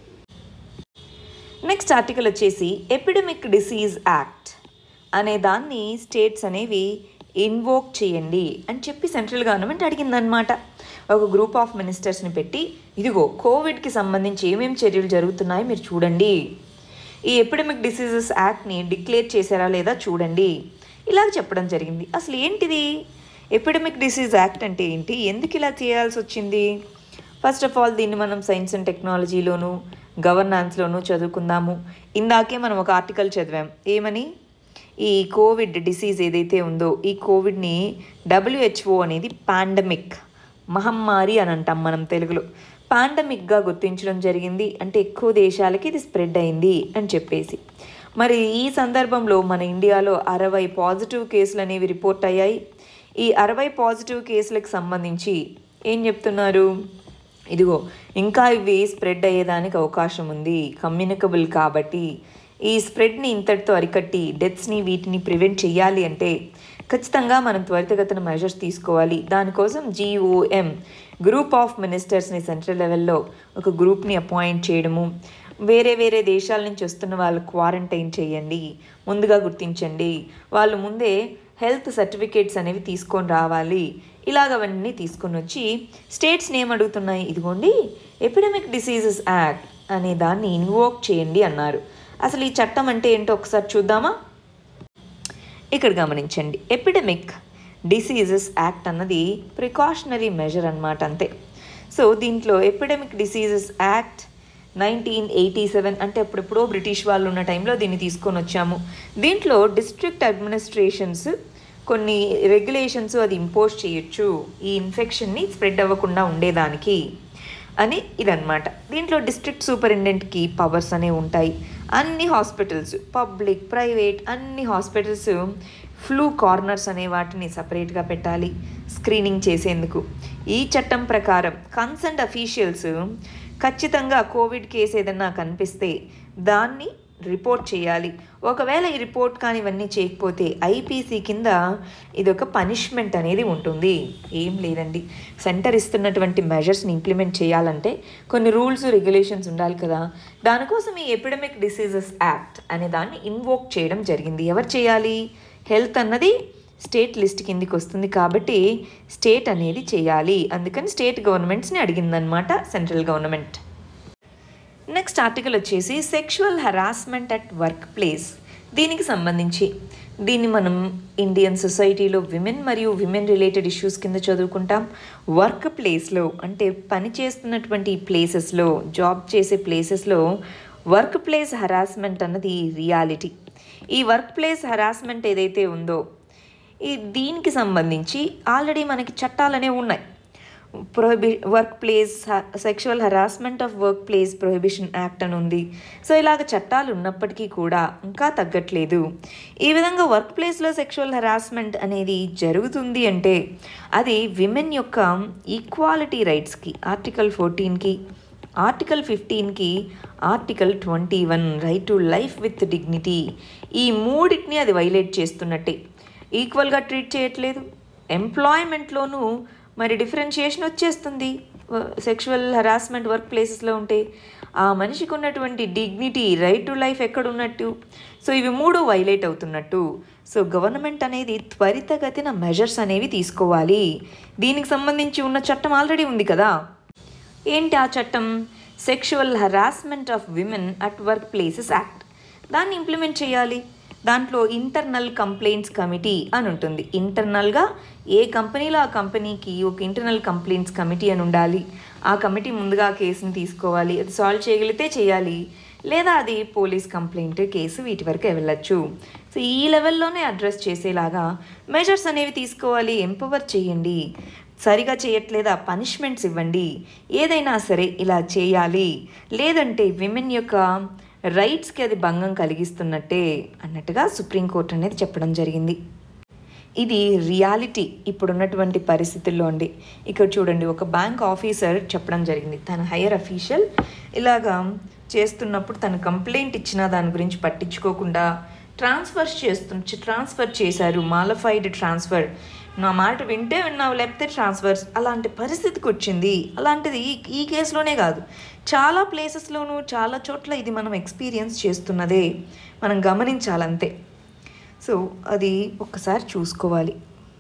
నెక్స్ట్ ఆర్టికల్ వచ్చేసి ఎపిడమిక్ డిసీజ్ యాక్ట్ అనే దాన్ని స్టేట్స్ అనేవి ఇన్వోక్ చేయండి అని చెప్పి సెంట్రల్ గవర్నమెంట్ అడిగిందనమాట ఒక గ్రూప్ ఆఫ్ మినిస్టర్స్ని పెట్టి ఇదిగో కోవిడ్కి సంబంధించి ఏమేమి చర్యలు జరుగుతున్నాయో మీరు చూడండి ఈ ఎపిడమిక్ డిసీజెస్ యాక్ట్ని డిక్లేర్ చేశారా లేదా చూడండి ఇలాగ చెప్పడం జరిగింది అసలు ఏంటిది ఎపిడమిక్ డిసీజ్ యాక్ట్ అంటే ఏంటి ఎందుకు ఇలా చేయాల్సి వచ్చింది ఫస్ట్ ఆఫ్ ఆల్ దీన్ని మనం సైన్స్ అండ్ టెక్నాలజీలోను గవర్నాన్స్లోను చదువుకుందాము ఇందాకే మనం ఒక ఆర్టికల్ చదివాం ఏమని ఈ కోవిడ్ డిసీజ్ ఏదైతే ఉందో ఈ కోవిడ్ని డబ్ల్యూహెచ్ఓ అనేది పాండమిక్ మహమ్మారి అని అంటాం మనం తెలుగులో పాండమిక్గా గుర్తించడం జరిగింది అంటే ఎక్కువ దేశాలకి ఇది స్ప్రెడ్ అయింది అని చెప్పేసి మరి ఈ సందర్భంలో మన ఇండియాలో అరవై పాజిటివ్ కేసులు అనేవి రిపోర్ట్ అయ్యాయి ఈ అరవై పాజిటివ్ కేసులకు సంబంధించి ఏం చెప్తున్నారు ఇదిగో ఇంకా ఇవి స్ప్రెడ్ అయ్యేదానికి అవకాశం ఉంది కమ్యూనికబుల్ కాబట్టి ఈ స్ప్రెడ్ని ఇంతటితో అరికట్టి డెత్స్ని వీటిని ప్రివెంట్ చేయాలి అంటే ఖచ్చితంగా మనం త్వరితగతిన మెజర్స్ తీసుకోవాలి దానికోసం జీఓఎం గ్రూప్ ఆఫ్ మినిస్టర్స్ని సెంట్రల్ లెవెల్లో ఒక గ్రూప్ని అపాయింట్ చేయడము వేరే వేరే దేశాల నుంచి వస్తున్న వాళ్ళు క్వారంటైన్ చేయండి ముందుగా గుర్తించండి వాళ్ళు ముందే హెల్త్ సర్టిఫికేట్స్ అనేవి తీసుకొని రావాలి ఇలాగవన్నీ తీసుకొని వచ్చి స్టేట్స్ని ఏం అడుగుతున్నాయి ఇదిగోండి ఎపిడమిక్ డిసీజెస్ యాక్ట్ అనే దాన్ని ఇన్వోక్ చేయండి అన్నారు అసలు ఈ చట్టం అంటే ఏంటో ఒకసారి చూద్దామా ఇక్కడ గమనించండి ఎపిడమిక్ డిసీజెస్ యాక్ట్ అన్నది ప్రికాషనరీ మెజర్ అన్నమాట అంతే సో దీంట్లో epidemic diseases act nineteen eighty seven అంటే అప్పుడెప్పుడో బ్రిటిష్ వాళ్ళు ఉన్న టైంలో దీన్ని తీసుకొని వచ్చాము దీంట్లో డిస్ట్రిక్ట్ అడ్మినిస్ట్రేషన్స్ కొన్ని రెగ్యులేషన్స్ అది ఇంపోజ్ చేయొచ్చు ఈ ఇన్ఫెక్షన్ని స్ప్రెడ్ అవ్వకుండా ఉండేదానికి అని ఇదన్నమాట దీంట్లో డిస్ట్రిక్ట్ సూపరింటెండెంట్కి పవర్స్ అనేవి ఉంటాయి అన్ని హాస్పిటల్స్ పబ్లిక్ ప్రైవేట్ అన్ని హాస్పిటల్స్ ఫ్లూ కార్నర్స్ అనే వాటిని సపరేట్గా పెట్టాలి స్క్రీనింగ్ చేసేందుకు ఈ చట్టం ప్రకారం కన్సర్న్ అఫీషియల్స్ ఖచ్చితంగా కోవిడ్ కేసు ఏదన్నా కనిపిస్తే దాన్ని రిపోర్ట్ చేయాలి ఒకవేళ ఈ రిపోర్ట్ కానీ ఇవన్నీ చేయకపోతే ఐపీసీ కింద ఇది ఒక పనిష్మెంట్ అనేది ఉంటుంది ఏం లేదండి సెంటర్ ఇస్తున్నటువంటి మెజర్స్ని ఇంప్లిమెంట్ చేయాలంటే కొన్ని రూల్స్ రెగ్యులేషన్స్ ఉండాలి కదా దానికోసం ఈ ఎపిడమిక్ డిసీజెస్ యాక్ట్ అనే దాన్ని ఇన్వోక్ చేయడం జరిగింది ఎవరు చేయాలి హెల్త్ అన్నది స్టేట్ లిస్ట్ కిందికి వస్తుంది కాబట్టి స్టేట్ అనేది చేయాలి అందుకని స్టేట్ గవర్నమెంట్స్ని అడిగిందనమాట సెంట్రల్ గవర్నమెంట్ నెక్స్ట్ ఆర్టికల్ వచ్చేసి sexual harassment at work place దీనికి సంబంధించి దీన్ని మనం ఇండియన్ సొసైటీలో విమెన్ మరియు విమెన్ రిలేటెడ్ ఇష్యూస్ కింద చదువుకుంటాం వర్క్ ప్లేస్లో అంటే పని చేస్తున్నటువంటి ప్లేసెస్లో జాబ్ చేసే ప్లేసెస్లో వర్క్ ప్లేస్ హరాస్మెంట్ అన్నది రియాలిటీ ఈ వర్క్ ప్లేస్ హరాస్మెంట్ ఏదైతే ఉందో ఈ దీనికి సంబంధించి ఆల్రెడీ మనకి చట్టాలనే ఉన్నాయి ప్రొహిబి work place sexual harassment of work place prohibition act అని ఉంది సో ఇలాగ చట్టాలు ఉన్నప్పటికీ కూడా ఇంకా తగ్గట్లేదు ఈ విధంగా వర్క్ ప్లేస్లో సెక్షువల్ హరాస్మెంట్ అనేది జరుగుతుంది అంటే అది విమెన్ యొక్క ఈక్వాలిటీ రైట్స్కి ఆర్టికల్ ఫోర్టీన్కి ఆర్టికల్ ఫిఫ్టీన్కి article twenty one right to life with dignity ఈ మూడింటిని అది వైలేట్ చేస్తున్నట్టే ఈక్వల్గా ట్రీట్ చేయట్లేదు ఎంప్లాయ్మెంట్లోనూ మరి డిఫరెన్షియేషన్ వచ్చేస్తుంది సెక్షువల్ హరాస్మెంట్ వర్క్ ప్లేసెస్లో ఉంటే ఆ మనిషికి ఉన్నటువంటి డిగ్నిటీ రైట్ టు లైఫ్ ఎక్కడ ఉన్నట్టు సో ఇవి మూడు వైలేట్ అవుతున్నట్టు సో గవర్నమెంట్ అనేది త్వరితగతిన మెజర్స్ అనేవి తీసుకోవాలి దీనికి సంబంధించి ఉన్న చట్టం ఆల్రెడీ ఉంది కదా ఏంటి ఆ చట్టం sexual harassment of women at work places act దాన్ని ఇంప్లిమెంట్ చేయాలి దాంట్లో ఇంటర్నల్ కంప్లైంట్స్ కమిటీ అని ఉంటుంది ఇంటర్నల్గా ఏ కంపెనీలో ఆ కంపెనీకి ఒక ఇంటర్నల్ కంప్లైంట్స్ కమిటీ అని ఉండాలి ఆ కమిటీ ముందుగా ఆ కేసుని తీసుకోవాలి అది సాల్వ్ చేయగలిగితే చేయాలి లేదా అది పోలీస్ కంప్లైంట్ కేసు వీటి వరకు వెళ్ళచ్చు సో ఈ లెవెల్లోనే అడ్రస్ చేసేలాగా మెజర్స్ అనేవి తీసుకోవాలి ఎంపవర్ చేయండి సరిగా చేయట్లేదా పనిష్మెంట్స్ ఇవ్వండి ఏదైనా సరే ఇలా చేయాలి లేదంటే విమెన్ యొక్క రైట్స్కి అది భంగం కలిగిస్తున్నట్టే అన్నట్టుగా సుప్రీంకోర్టు అనేది చెప్పడం జరిగింది ఇది రియాలిటీ ఇప్పుడున్నటువంటి పరిస్థితుల్లో అండి ఇక్కడ చూడండి ఒక బ్యాంక్ ఆఫీసర్ చెప్పడం జరిగింది తన హైయర్ అఫీషియల్ ఇలాగా చేస్తున్నప్పుడు తను కంప్లైంట్ ఇచ్చిన దాని గురించి పట్టించుకోకుండా ట్రాన్స్ఫర్స్ చేస్తు ట్రాన్స్ఫర్ చేశారు మాలఫైడ్ ట్రాన్స్ఫర్ నా మాట వింటే విన్నావు లేకపోతే ట్రాన్స్ఫర్స్ అలాంటి పరిస్థితికి వచ్చింది అలాంటిది ఈ ఈ కేసులోనే కాదు చాలా ప్లేసెస్లోనూ చాలా చోట్ల ఇది మనం ఎక్స్పీరియన్స్ చేస్తున్నదే మనం గమనించాలంతే సో అది ఒక్కసారి చూసుకోవాలి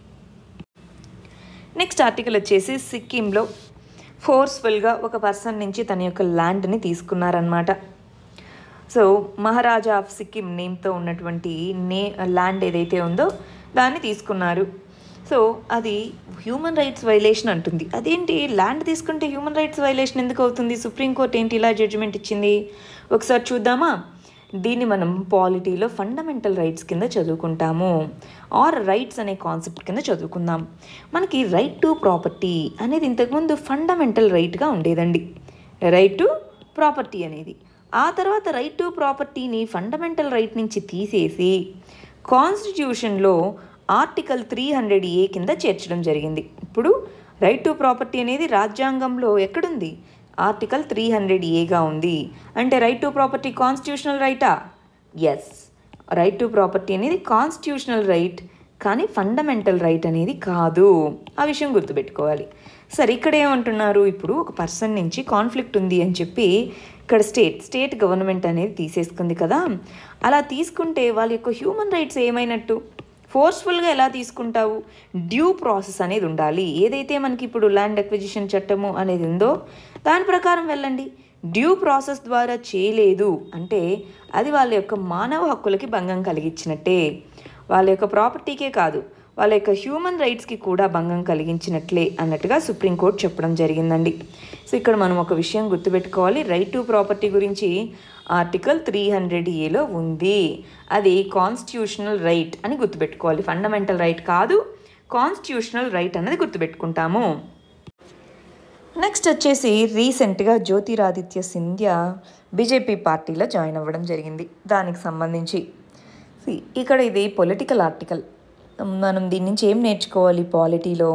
నెక్స్ట్ ఆర్టికల్ వచ్చేసి సిక్కింలో ఫోర్స్ఫుల్గా ఒక పర్సన్ నుంచి తన యొక్క ల్యాండ్ని తీసుకున్నారనమాట సో మహారాజా ఆఫ్ సిక్కిం నేమ్తో ఉన్నటువంటి నే ల్యాండ్ ఏదైతే ఉందో దాన్ని తీసుకున్నారు సో అది హ్యూమన్ రైట్స్ వైలేషన్ అంటుంది అదేంటి ల్యాండ్ తీసుకుంటే హ్యూమన్ రైట్స్ వైలేషన్ ఎందుకు అవుతుంది సుప్రీంకోర్టు ఏంటి ఇలా జడ్జిమెంట్ ఇచ్చింది ఒకసారి చూద్దామా దీన్ని మనం పాలిటీలో ఫండమెంటల్ రైట్స్ కింద చదువుకుంటాము ఆర్ రైట్స్ అనే కాన్సెప్ట్ కింద చదువుకుందాం మనకి రైట్ టు ప్రాపర్టీ అనేది ఇంతకుముందు ఫండమెంటల్ రైట్గా ఉండేదండి రైట్ టు ప్రాపర్టీ అనేది ఆ తర్వాత రైట్ టు ప్రాపర్టీని ఫండమెంటల్ రైట్ నుంచి తీసేసి కాన్స్టిట్యూషన్లో ఆర్టికల్ త్రీ హండ్రెడ్ ఏ కింద చేర్చడం జరిగింది ఇప్పుడు రైట్ టు ప్రాపర్టీ అనేది రాజ్యాంగంలో ఎక్కడుంది ఆర్టికల్ త్రీ హండ్రెడ్ ఏగా ఉంది అంటే రైట్ టు ప్రాపర్టీ కాన్స్టిట్యూషనల్ రైటా ఎస్ రైట్ టు ప్రాపర్టీ అనేది కాన్స్టిట్యూషనల్ రైట్ కానీ ఫండమెంటల్ రైట్ అనేది కాదు ఆ విషయం గుర్తుపెట్టుకోవాలి సరే ఇక్కడ ఏమంటున్నారు ఇప్పుడు ఒక పర్సన్ నుంచి కాన్ఫ్లిక్ట్ ఉంది అని చెప్పి ఇక్కడ స్టేట్ స్టేట్ గవర్నమెంట్ అనేది తీసేసుకుంది కదా అలా తీసుకుంటే వాళ్ళ యొక్క హ్యూమన్ రైట్స్ ఏమైనట్టు ఫోర్స్ఫుల్గా ఎలా తీసుకుంటావు డ్యూ ప్రాసెస్ అనేది ఉండాలి ఏదైతే మనకి ఇప్పుడు ల్యాండ్ అక్విజిషన్ చట్టము అనేది ఉందో దాని ప్రకారం వెళ్ళండి డ్యూ ప్రాసెస్ ద్వారా చేయలేదు అంటే అది వాళ్ళ యొక్క మానవ హక్కులకి భంగం కలిగించినట్టే వాళ్ళ యొక్క ప్రాపర్టీకే కాదు వాళ్ళ యొక్క హ్యూమన్ రైట్స్కి కూడా భంగం కలిగించినట్లే అన్నట్టుగా సుప్రీంకోర్టు చెప్పడం జరిగిందండి సో ఇక్కడ మనం ఒక విషయం గుర్తుపెట్టుకోవాలి రైట్ టు ప్రాపర్టీ గురించి ఆర్టికల్ త్రీ హండ్రెడ్ ఏలో ఉంది అది కాన్స్టిట్యూషనల్ రైట్ అని గుర్తుపెట్టుకోవాలి ఫండమెంటల్ రైట్ కాదు కాన్స్టిట్యూషనల్ రైట్ అన్నది గుర్తుపెట్టుకుంటాము నెక్స్ట్ వచ్చేసి రీసెంట్గా జ్యోతిరాదిత్య సింధ్యా బీజేపీ పార్టీలో జాయిన్ అవ్వడం జరిగింది దానికి సంబంధించి See, ఇక్కడ ఇది పొలిటికల్ ఆర్టికల్ మనం దీని నుంచి ఏం నేర్చుకోవాలి పాలిటీలో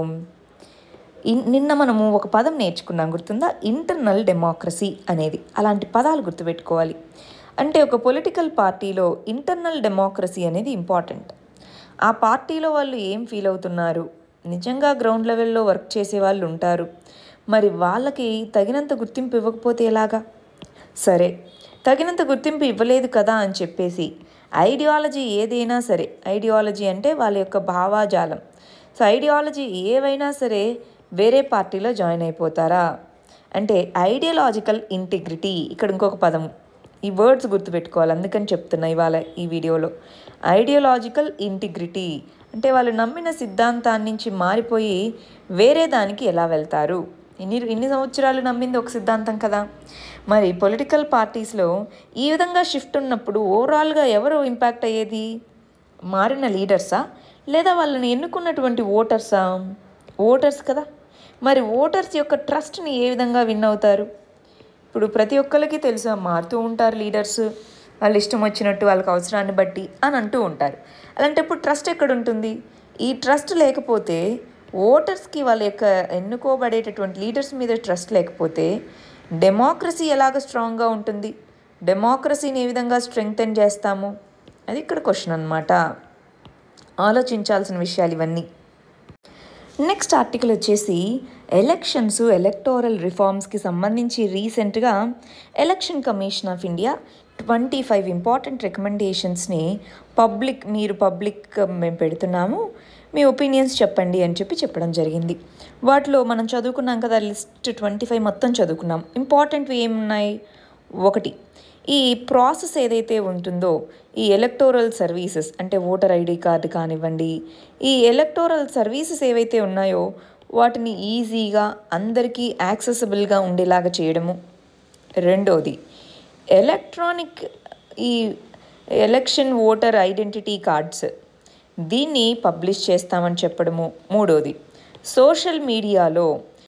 ఇన్- నిన్న మనము ఒక పదం నేర్చుకున్నాం గుర్తుందా ఇంటర్నల్ డెమోక్రసీ అనేది అలాంటి పదాలు గుర్తుపెట్టుకోవాలి అంటే ఒక పొలిటికల్ పార్టీలో ఇంటర్నల్ డెమోక్రసీ అనేది ఇంపార్టెంట్ ఆ పార్టీలో వాళ్ళు ఏం ఫీల్ అవుతున్నారు నిజంగా గ్రౌండ్ లెవెల్లో వర్క్ చేసే వాళ్ళు ఉంటారు మరి వాళ్ళకి తగినంత గుర్తింపు ఇవ్వకపోతే ఎలాగా సరే తగినంత గుర్తింపు ఇవ్వలేదు కదా అని చెప్పేసి ఐడియాలజీ ఏదైనా సరే ఐడియాలజీ అంటే వాళ్ళ యొక్క భావాజాలం సో ఐడియాలజీ ఏవైనా సరే వేరే పార్టీలో జాయిన్ అయిపోతారా అంటే ఐడియాలజికల్ ఇంటిగ్రిటీ ఇక్కడ ఇంకొక పదం ఈ వర్డ్స్ గుర్తుపెట్టుకోవాలి అందుకని చెప్తున్నా ఇవాళ ఈ వీడియోలో ఐడియాలజికల్ ఇంటిగ్రిటీ అంటే వాళ్ళు నమ్మిన సిద్ధాంతాన్ని నుంచి మారిపోయి వేరే దానికి ఎలా వెళ్తారు ఇన్ని ఇన్ని సంవత్సరాలు నమ్మింది ఒక సిద్ధాంతం కదా మరి పొలిటికల్ పార్టీస్లో ఈ విధంగా షిఫ్ట్ ఉన్నప్పుడు ఓవరాల్గా ఎవరు ఇంపాక్ట్ అయ్యేది మారిన లీడర్సా లేదా వాళ్ళని ఎన్నుకున్నటువంటి ఓటర్సా ఓటర్స్ కదా మరి ఓటర్స్ యొక్క ట్రస్ట్ని ఏ విధంగా విన్ అవుతారు ఇప్పుడు ప్రతి ఒక్కరికి తెలుసు ఆ మారుతూ ఉంటారు లీడర్స్ వాళ్ళ ఇష్టం వచ్చినట్టు వాళ్ళకి అవసరాన్ని బట్టి అని అంటూ ఉంటారు అలాంటప్పుడు ట్రస్ట్ ఎక్కడ ఉంటుంది ఈ ట్రస్ట్ లేకపోతే ఓటర్స్కి వాళ్ళ యొక్క ఎన్నుకోబడేటటువంటి లీడర్స్ మీద ట్రస్ట్ లేకపోతే డెమోక్రసీ ఎలాగ స్ట్రాంగ్గా ఉంటుంది డెమోక్రసీని ఏ విధంగా స్ట్రెంగ్తెన్ చేస్తాము అది ఇక్కడ క్వశ్చన్ అనమాట ఆలోచించాల్సిన విషయాలు ఇవన్నీ నెక్స్ట్ ఆర్టికల్ వచ్చేసి ఎలక్షన్స్ ఎలక్టోరల్ రిఫార్మ్స్కి సంబంధించి రీసెంట్గా election commission of India twenty five important రికమెండేషన్స్ని పబ్లిక్ మీరు పబ్లిక్ మేము పెడుతున్నాము మీ ఒపీనియన్స్ చెప్పండి అని చెప్పి చెప్పడం జరిగింది వాటిలో మనం చదువుకున్నాం కదా లిస్ట్ ట్వంటీ ఫైవ్ మొత్తం చదువుకున్నాం ఇంపార్టెంట్వి ఏమున్నాయి ఒకటి ఈ ప్రాసెస్ ఏదైతే ఉంటుందో ఈ ఎలక్టోరల్ సర్వీసెస్ అంటే ఓటర్ ఐడి కార్డు కానివ్వండి ఈ ఎలక్టోరల్ సర్వీసెస్ ఏవైతే ఉన్నాయో వాటిని ఈజీగా అందరికీ యాక్సెసిబుల్గా ఉండేలాగా చేయడము రెండోది ఎలక్ట్రానిక్ ఈ ఎలక్షన్ ఓటర్ ఐడెంటిటీ కార్డ్స్ దీన్ని పబ్లిష్ చేస్తామని చెప్పడము మూడోది సోషల్ మీడియాలో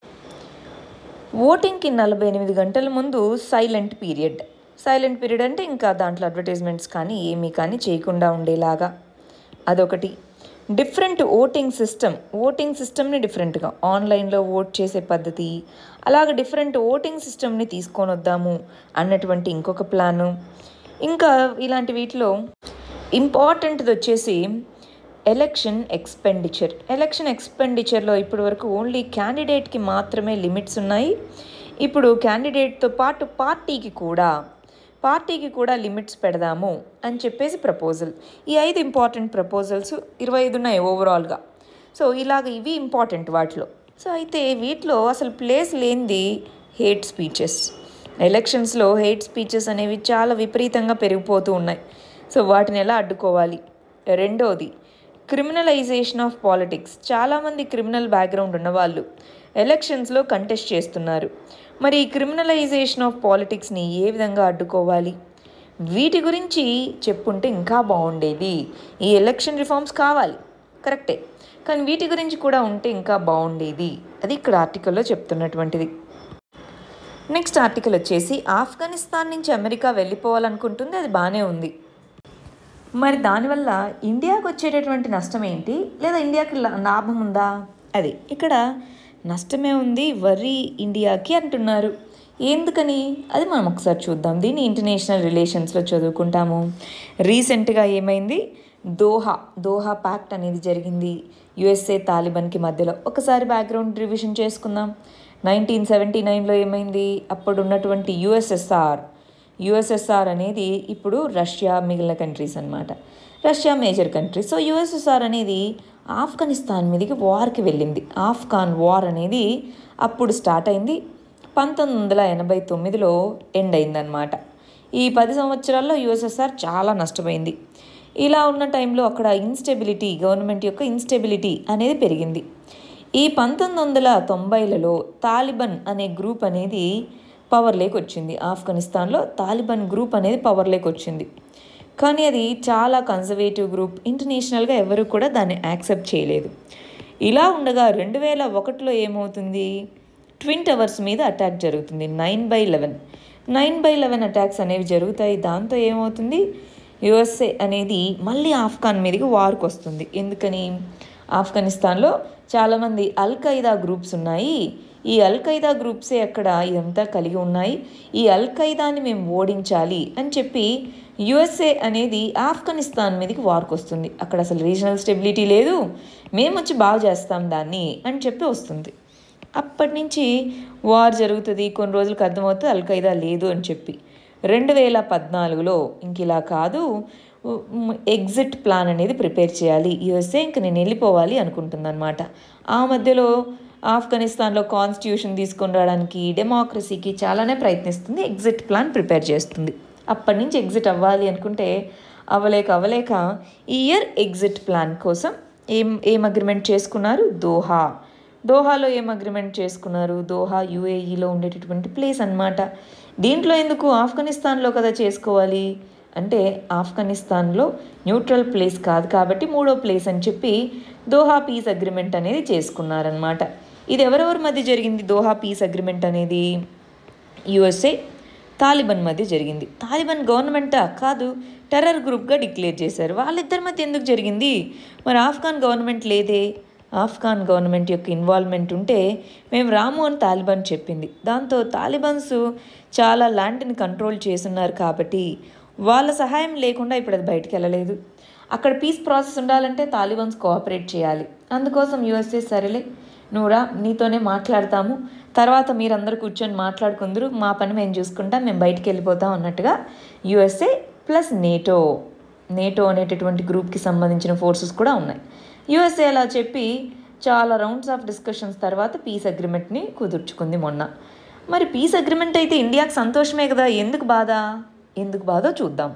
ఓటింగ్కి నలభై ఎనిమిది గంటల ముందు సైలెంట్ పీరియడ్ సైలెంట్ పీరియడ్ అంటే ఇంకా దాంట్లో అడ్వర్టైజ్మెంట్స్ కానీ ఏమీ కానీ చేయకుండా ఉండేలాగా అదొకటి డిఫరెంట్ ఓటింగ్ సిస్టమ్ ఓటింగ్ సిస్టమ్ని డిఫరెంట్గా ఆన్లైన్లో ఓట్ చేసే పద్ధతి అలాగ డిఫరెంట్ ఓటింగ్ సిస్టమ్ని తీసుకొని వద్దాము అన్నటువంటి ఇంకొక ప్లాను ఇంకా ఇలాంటి వీటిలో ఇంపార్టెంట్ది వచ్చేసి ఎలక్షన్ ఎక్స్పెండిచర్ ఎలక్షన్ ఎక్స్పెండిచర్లో ఇప్పటి వరకు ఓన్లీ క్యాండిడేట్కి మాత్రమే లిమిట్స్ ఉన్నాయి ఇప్పుడు క్యాండిడేట్తో పాటు పార్టీకి కూడా పార్టీకి కూడా లిమిట్స్ పెడదాము అని చెప్పేసి ప్రపోజల్ ఈ ఐదు ఇంపార్టెంట్ ప్రపోజల్స్ ఇరవై ఐదు ఉన్నాయి ఓవరాల్గా సో ఇలాగ ఇవి ఇంపార్టెంట్ వాటిలో సో అయితే వీటిలో అసలు ప్లేస్ లేనిది హేట్ స్పీచెస్ ఎలక్షన్స్లో హేట్ స్పీచెస్ అనేవి చాలా విపరీతంగా పెరిగిపోతూ ఉన్నాయి సో వాటిని ఎలా అడ్డుకోవాలి రెండోది క్రిమినలైజేషన్ ఆఫ్ పాలిటిక్స్ చాలామంది క్రిమినల్ బ్యాక్గ్రౌండ్ ఉన్నవాళ్ళు ఎలక్షన్స్లో కంటెస్ట్ చేస్తున్నారు మరి ఈ క్రిమినలైజేషన్ ఆఫ్ పాలిటిక్స్ని ఏ విధంగా అడ్డుకోవాలి వీటి గురించి చెప్పుంటే ఇంకా బాగుండేది ఈ ఎలక్షన్ రిఫార్మ్స్ కావాలి కరెక్టే కానీ వీటి గురించి కూడా ఉంటే ఇంకా బాగుండేది అది ఇక్కడ ఆర్టికల్లో చెప్తున్నటువంటిది నెక్స్ట్ ఆర్టికల్ వచ్చేసి ఆఫ్ఘనిస్తాన్ నుంచి అమెరికా వెళ్ళిపోవాలనుకుంటుంది అది బాగానే ఉంది మరి దానివల్ల ఇండియాకు వచ్చేటటువంటి నష్టం ఏంటి లేదా ఇండియాకి లా- లాభం ఉందా అది ఇక్కడ నష్టమే ఉంది వరి ఇండియాకి అంటున్నారు ఎందుకని అది మనం ఒకసారి చూద్దాం దీన్ని ఇంటర్నేషనల్ రిలేషన్స్లో చదువుకుంటాము రీసెంట్గా ఏమైంది దోహా దోహా ప్యాక్ట్ అనేది జరిగింది యుఎస్ఏ తాలిబాన్కి మధ్యలో ఒకసారి బ్యాక్గ్రౌండ్ రివిజన్ చేసుకుందాం నైన్టీన్ సెవెంటీ నైన్లో ఏమైంది అప్పుడు ఉన్నటువంటి యుఎస్ఎస్ఆర్ యుఎస్ఎస్ఆర్ అనేది ఇప్పుడు రష్యా మిగిలిన కంట్రీస్ అన్నమాట Russia major country so USSR అనేది ఆఫ్ఘనిస్తాన్ మీదకి వార్కి వెళ్ళింది ఆఫ్ఘాన్ వార్ అనేది అప్పుడు స్టార్ట్ అయింది పంతొమ్మిది వందల ఎనభై తొమ్మిదిలో ఎండ్ అయిందనమాట ఈ పది సంవత్సరాల్లో యుఎస్ఎస్ఆర్ చాలా నష్టపోయింది ఇలా ఉన్న టైంలో అక్కడ ఇన్స్టెబిలిటీ గవర్నమెంట్ యొక్క ఇన్స్టెబిలిటీ అనేది పెరిగింది ఈ పంతొమ్మిది వందల తొంభైలలో తాలిబన్ అనే గ్రూప్ అనేది పవర్లోకి వచ్చింది ఆఫ్ఘనిస్తాన్లో తాలిబాన్ గ్రూప్ అనేది పవర్లోకి వచ్చింది కానీ అది చాలా కన్జర్వేటివ్ గ్రూప్ ఇంటర్నేషనల్గా ఎవరు కూడా దాన్ని యాక్సెప్ట్ చేయలేదు ఇలా ఉండగా రెండు వేల ఒకటిలో ఏమవుతుంది ట్విన్ టవర్స్ మీద అటాక్ జరుగుతుంది nine by eleven nine by eleven attacks అనేవి జరుగుతాయి దాంతో ఏమవుతుంది యుఎస్ఏ అనేది మళ్ళీ ఆఫ్ఘాన్ మీదకి వార్కి వస్తుంది ఎందుకని ఆఫ్ఘనిస్తాన్లో చాలామంది అల్ ఖైదా గ్రూప్స్ ఉన్నాయి ఈ అల్ ఖైదా గ్రూప్సే అక్కడ ఇదంతా కలిగి ఉన్నాయి ఈ అల్ ఖైదాని మేము ఓడించాలి అని చెప్పి యుఎస్ఏ అనేది ఆఫ్ఘనిస్తాన్ మీదకి వార్కి వస్తుంది అక్కడ అసలు రీజనల్ స్టెబిలిటీ లేదు మేము వచ్చి బాగా చేస్తాం దాన్ని అని చెప్పి వస్తుంది అప్పటి నుంచి వార్ జరుగుతుంది కొన్ని రోజులకు అర్థమవుతుంది అల్ ఖైదా లేదు అని చెప్పి రెండు వేల పద్నాలుగులో ఇంక ఇలా కాదు ఎగ్జిట్ ప్లాన్ అనేది ప్రిపేర్ చేయాలి యుఎస్ఏ ఇంక నేను వెళ్ళిపోవాలి అనుకుంటుందన్నమాట ఆ మధ్యలో ఆఫ్ఘనిస్తాన్లో కాన్స్టిట్యూషన్ తీసుకొని రావడానికి డెమోక్రసీకి చాలానే ప్రయత్నిస్తుంది ఎగ్జిట్ ప్లాన్ ప్రిపేర్ చేస్తుంది అప్పటి నుంచి ఎగ్జిట్ అవ్వాలి అనుకుంటే అవ్వలేక అవ్వలేక ఈ ఇయర్ ఎగ్జిట్ ప్లాన్ కోసం ఏం ఏం అగ్రిమెంట్ చేసుకున్నారు దోహా దోహాలో ఏం అగ్రిమెంట్ చేసుకున్నారు దోహా యూఏఈలో ఉండేటటువంటి ప్లేస్ అన్నమాట దీంట్లో ఎందుకు ఆఫ్ఘనిస్తాన్లో కదా చేసుకోవాలి అంటే ఆఫ్ఘనిస్తాన్లో న్యూట్రల్ ప్లేస్ కాదు కాబట్టి మూడో ప్లేస్ అని చెప్పి దోహా పీస్ అగ్రిమెంట్ అనేది చేసుకున్నారనమాట ఇది ఎవరెవరి మధ్య జరిగింది దోహా పీస్ అగ్రిమెంట్ అనేది యుఎస్ఏ తాలిబాన్ మధ్య జరిగింది తాలిబాన్ గవర్నమెంటా కాదు టెర్రర్ గ్రూప్గా డిక్లేర్ చేశారు వాళ్ళిద్దరి మధ్య ఎందుకు జరిగింది మరి ఆఫ్ఘాన్ గవర్నమెంట్ లేదే ఆఫ్ఘాన్ గవర్నమెంట్ యొక్క ఇన్వాల్వ్మెంట్ ఉంటే మేము రాము అని తాలిబాన్ చెప్పింది దాంతో తాలిబాన్స్ చాలా ల్యాండ్ని కంట్రోల్ చేస్తున్నారు కాబట్టి వాళ్ళ సహాయం లేకుండా ఇప్పుడు అది బయటికి వెళ్ళలేదు అక్కడ పీస్ ప్రాసెస్ ఉండాలంటే తాలిబాన్స్ కోఆపరేట్ చేయాలి అందుకోసం యుఎస్ఏ సరేలే నువ్వురా నీతోనే మాట్లాడతాము తర్వాత మీరందరూ కూర్చొని మాట్లాడుకుందరు మా పని మేము చూసుకుంటాం మేము బయటికి వెళ్ళిపోతాం అన్నట్టుగా యుఎస్ఏ ప్లస్ నేటో నేటో అనేటటువంటి గ్రూప్కి సంబంధించిన ఫోర్సెస్ కూడా ఉన్నాయి యుఎస్ఏ అలా చెప్పి చాలా రౌండ్స్ ఆఫ్ డిస్కషన్స్ తర్వాత పీస్ అగ్రిమెంట్ని కుదుర్చుకుంది మొన్న మరి పీస్ అగ్రిమెంట్ అయితే ఇండియాకి సంతోషమే కదా ఎందుకు బాధ ఎందుకు బాధో చూద్దాం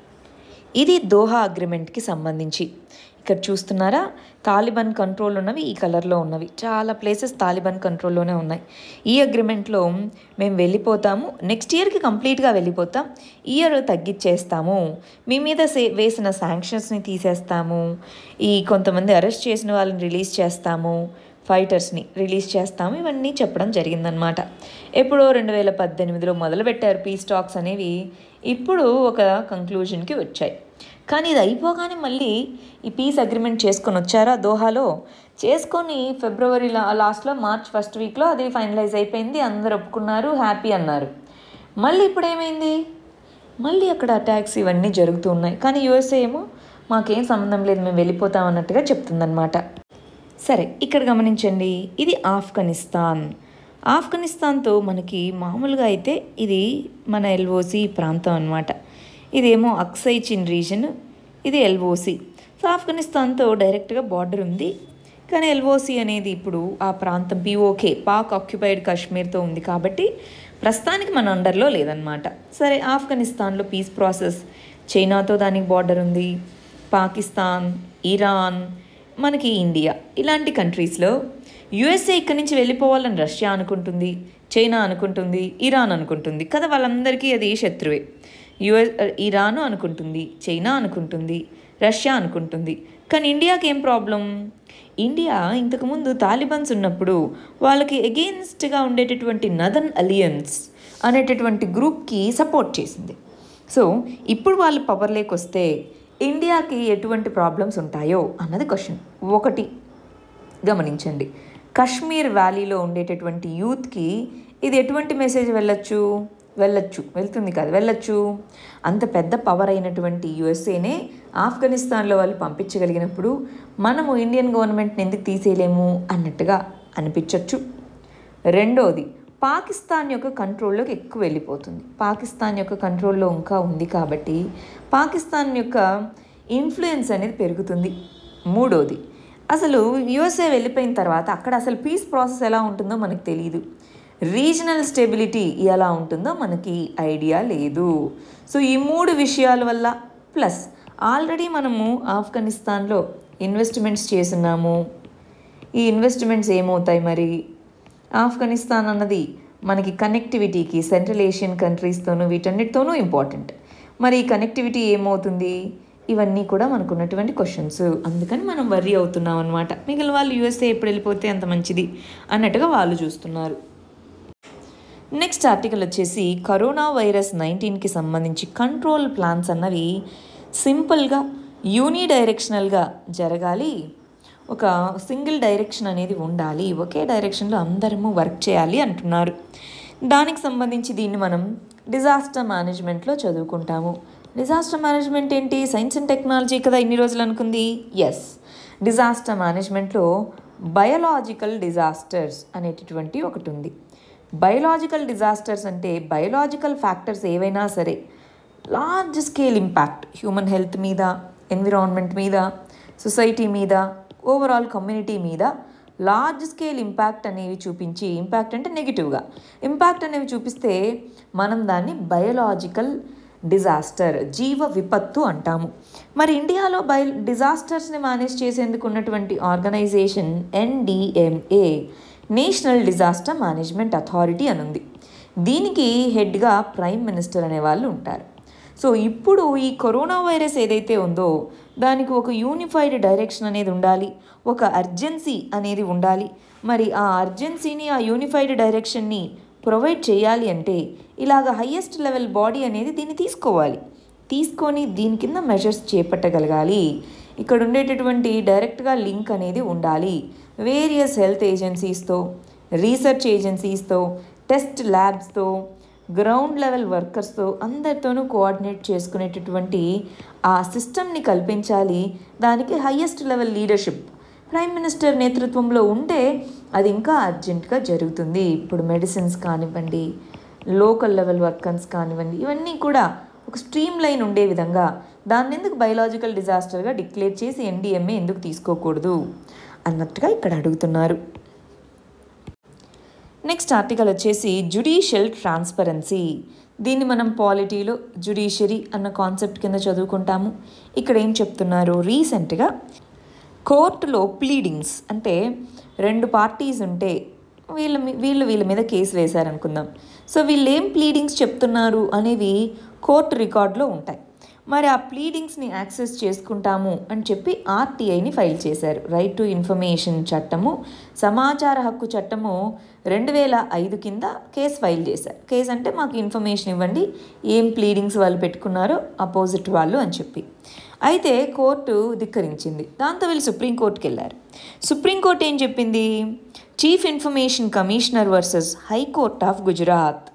ఇది దోహా అగ్రిమెంట్కి సంబంధించి ఇక్కడ చూస్తున్నారా తాలిబాన్ కంట్రోల్ ఉన్నవి ఈ కలర్లో ఉన్నవి చాలా ప్లేసెస్ తాలిబాన్ కంట్రోల్లోనే ఉన్నాయి ఈ అగ్రిమెంట్లో మేము వెళ్ళిపోతాము నెక్స్ట్ ఇయర్కి కంప్లీట్గా వెళ్ళిపోతాం ఇయర్ తగ్గిచ్చేస్తాము మీ మీద సే వేసిన శాంక్షన్స్ని తీసేస్తాము ఈ కొంతమంది అరెస్ట్ చేసిన వాళ్ళని రిలీజ్ చేస్తాము ఫైటర్స్ని రిలీజ్ చేస్తాము ఇవన్నీ చెప్పడం జరిగిందనమాట ఎప్పుడో రెండు వేల పద్దెనిమిదిలో మొదలుపెట్టారు పీ స్టాక్స్ అనేవి ఇప్పుడు ఒక కంక్లూజన్కి వచ్చాయి కానీ ఇది అయిపోగానే మళ్ళీ ఈ పీస్ అగ్రిమెంట్ చేసుకొని వచ్చారా దోహాలో చేసుకొని ఫిబ్రవరి లా లాస్ట్లో మార్చ్ ఫస్ట్ వీక్లో అది ఫైనలైజ్ అయిపోయింది అందరు ఒప్పుకున్నారు హ్యాపీ అన్నారు మళ్ళీ ఇప్పుడు ఏమైంది మళ్ళీ అక్కడ అటాక్స్ ఇవన్నీ జరుగుతూ ఉన్నాయి కానీ యుఎస్ఏ ఏమో మాకేం సంబంధం లేదు మేము వెళ్ళిపోతాం అన్నట్టుగా చెప్తుందన్నమాట సరే ఇక్కడ గమనించండి ఇది ఆఫ్ఘనిస్తాన్ ఆఫ్ఘనిస్తాన్తో మనకి మామూలుగా అయితే ఇది మన ఎల్ఓసి ప్రాంతం అనమాట ఇదేమో అక్సై చిన్ రీజన్ ఇది ఎల్ఓసి సో ఆఫ్ఘనిస్తాన్తో డైరెక్ట్గా బార్డర్ ఉంది కానీ ఎల్ఓసి అనేది ఇప్పుడు ఆ ప్రాంతం పిఓకే పాక్ ఆక్యుపైడ్ కాశ్మీర్తో ఉంది కాబట్టి ప్రస్తుతానికి మన అండర్లో లేదనమాట సరే ఆఫ్ఘనిస్తాన్లో పీస్ ప్రాసెస్ చైనాతో దానికి బార్డర్ ఉంది పాకిస్తాన్ ఇరాన్ మనకి ఇండియా ఇలాంటి కంట్రీస్లో యుఎస్ఏ ఇక్కడి నుంచి వెళ్ళిపోవాలని రష్యా అనుకుంటుంది చైనా అనుకుంటుంది ఇరాన్ అనుకుంటుంది కదా వాళ్ళందరికీ అది శత్రువే యుఎస్ ఇరాను అనుకుంటుంది చైనా అనుకుంటుంది రష్యా అనుకుంటుంది కానీ ఇండియాకి ఏం ప్రాబ్లం ఇండియా ఇంతకుముందు తాలిబాన్స్ ఉన్నప్పుడు వాళ్ళకి ఎగెయిన్స్ట్గా ఉండేటటువంటి నదన్ అలియన్స్ అనేటటువంటి గ్రూప్కి సపోర్ట్ చేసింది సో ఇప్పుడు వాళ్ళు పవర్లోకి వస్తే ఇండియాకి ఎటువంటి ప్రాబ్లమ్స్ ఉంటాయో అన్నది క్వశ్చన్ ఒకటి గమనించండి కశ్మీర్ వ్యాలీలో ఉండేటటువంటి యూత్కి ఇది ఎటువంటి మెసేజ్ వెళ్ళొచ్చు వెళ్ళొచ్చు వెళ్తుంది కాదు వెళ్ళొచ్చు అంత పెద్ద పవర్ అయినటువంటి యుఎస్ఏనే ఆఫ్ఘనిస్తాన్లో వాళ్ళు పంపించగలిగినప్పుడు మనము ఇండియన్ గవర్నమెంట్ని ఎందుకు తీసేయలేము అన్నట్టుగా అనిపించవచ్చు రెండోది పాకిస్తాన్ యొక్క కంట్రోల్లోకి ఎక్కువ వెళ్ళిపోతుంది పాకిస్తాన్ యొక్క కంట్రోల్లో ఇంకా ఉంది కాబట్టి పాకిస్తాన్ యొక్క ఇన్ఫ్లుయెన్స్ అనేది పెరుగుతుంది మూడోది అసలు యుఎస్ఏ వెళ్ళిపోయిన తర్వాత అక్కడ అసలు పీస్ ప్రాసెస్ ఎలా ఉంటుందో మనకు తెలియదు రీజనల్ స్టెబిలిటీ ఎలా ఉంటుందో మనకి ఐడియా లేదు సో ఈ మూడు విషయాల వల్ల ప్లస్ ఆల్రెడీ మనము ఆఫ్ఘనిస్తాన్లో ఇన్వెస్ట్మెంట్స్ చేస్తున్నాము ఈ ఇన్వెస్ట్మెంట్స్ ఏమవుతాయి మరి ఆఫ్ఘనిస్తాన్ అన్నది మనకి కనెక్టివిటీకి సెంట్రల్ ఏషియన్ కంట్రీస్తోనూ వీటన్నిటితోనూ ఇంపార్టెంట్ మరి ఈ కనెక్టివిటీ ఏమవుతుంది ఇవన్నీ కూడా మనకు ఉన్నటువంటి క్వశ్చన్స్ అందుకని మనం వర్రీ అవుతున్నాం అనమాట మిగిలిన వాళ్ళు యూఎస్ఏ ఎప్పుడు వెళ్ళిపోతే అంత మంచిది అన్నట్టుగా వాళ్ళు చూస్తున్నారు నెక్స్ట్ ఆర్టికల్ వచ్చేసి కరోనా వైరస్ నైన్టీన్కి సంబంధించి కంట్రోల్ ప్లాన్స్ అన్నవి సింపుల్గా యూని డైరెక్షనల్గా జరగాలి ఒక సింగిల్ డైరెక్షన్ అనేది ఉండాలి ఒకే డైరెక్షన్లో అందరము వర్క్ చేయాలి అంటున్నారు దానికి సంబంధించి దీన్ని మనం డిజాస్టర్ మేనేజ్మెంట్లో చదువుకుంటాము డిజాస్టర్ మేనేజ్మెంట్ ఏంటి సైన్స్ అండ్ టెక్నాలజీ కదా ఇన్ని రోజులు అనుకుంది ఎస్ డిజాస్టర్ మేనేజ్మెంట్లో బయోలాజికల్ డిజాస్టర్స్ అనేటటువంటి ఒకటి ఉంది బయోలాజికల్ డిజాస్టర్స్ అంటే బయోలాజికల్ ఫ్యాక్టర్స్ ఏవైనా సరే large scale impact human health మీద ఎన్విరాన్మెంట్ మీద సొసైటీ మీద ఓవరాల్ కమ్యూనిటీ మీద లార్జ్ స్కేల్ ఇంపాక్ట్ అనేవి చూపించి ఇంపాక్ట్ అంటే నెగిటివ్గా ఇంపాక్ట్ అనేవి చూపిస్తే మనం దాన్ని బయోలాజికల్ డిజాస్టర్ జీవ విపత్తు అంటాము మరి ఇండియాలో బయో డిజాస్టర్స్ని మేనేజ్ చేసేందుకు ఉన్నటువంటి organization NDMA national disaster management authority అని ఉంది దీనికి హెడ్గా ప్రైమ్ మినిస్టర్ అనే వాళ్ళు ఉంటారు సో ఇప్పుడు ఈ కరోనా వైరస్ ఏదైతే ఉందో దానికి ఒక యూనిఫైడ్ డైరెక్షన్ అనేది ఉండాలి ఒక అర్జెన్సీ అనేది ఉండాలి మరి ఆ అర్జెన్సీని ఆ యూనిఫైడ్ డైరెక్షన్ని ప్రొవైడ్ చేయాలి అంటే ఇలాగ హయ్యెస్ట్ లెవెల్ బాడీ అనేది దీన్ని తీసుకోవాలి తీసుకొని దీని కింద మెజర్స్ చేపట్టగలగాలి ఇక్కడ ఉండేటటువంటి డైరెక్ట్గా లింక్ అనేది ఉండాలి వేరియస్ హెల్త్ ఏజెన్సీస్తో రీసెర్చ్ ఏజెన్సీస్తో టెస్ట్ ల్యాబ్స్తో గ్రౌండ్ లెవెల్ వర్కర్స్తో అందరితోనూ కోఆర్డినేట్ చేసుకునేటటువంటి ఆ సిస్టమ్ని కల్పించాలి దానికి highest level leadership prime minister నేతృత్వంలో ఉంటే అది ఇంకా అర్జెంటుగా జరుగుతుంది ఇప్పుడు మెడిసిన్స్ కానివ్వండి లోకల్ లెవెల్ వర్కర్స్ కానివ్వండి ఇవన్నీ కూడా ఒక స్ట్రీమ్ లైన్ ఉండే విధంగా దాన్ని ఎందుకు బయలాజికల్ డిజాస్టర్గా డిక్లేర్ చేసి ఎన్డీఎంఏ ఎందుకు తీసుకోకూడదు అన్నట్టుగా ఇక్కడ అడుగుతున్నారు నెక్స్ట్ ఆర్టికల్ వచ్చేసి జుడిషియల్ ట్రాన్స్పరెన్సీ దీన్ని మనం పాలిటీలో జుడిషియరీ అన్న కాన్సెప్ట్ కింద చదువుకుంటాము ఇక్కడ ఏం చెప్తున్నారు రీసెంట్గా కోర్టులో ప్లీడింగ్స్ అంటే రెండు పార్టీస్ ఉంటే వీళ్ళ మీ- వీళ్ళు వీళ్ళ మీద కేసు వేశారనుకుందాం సో వీళ్ళు ఏం ప్లీడింగ్స్ చెప్తున్నారు అనేవి కోర్టు రికార్డులో ఉంటాయి మరి ఆ ప్లీడింగ్స్ని యాక్సెస్ చేసుకుంటాము అని చెప్పి ఆర్టీఐని ఫైల్ చేశారు రైట్ టు ఇన్ఫర్మేషన్ చట్టము సమాచార హక్కు చట్టము రెండు వేల ఐదు కింద కేసు ఫైల్ చేశారు కేసు అంటే మాకు ఇన్ఫర్మేషన్ ఇవ్వండి ఏం ప్లీడింగ్స్ వాళ్ళు పెట్టుకున్నారో అపోజిట్ వాళ్ళు అని చెప్పి అయితే కోర్టు ధిక్కరించింది దాంతో వీళ్ళు సుప్రీంకోర్టుకి వెళ్ళారు సుప్రీంకోర్టు ఏం చెప్పింది chief information commissioner versus high court of Gujarat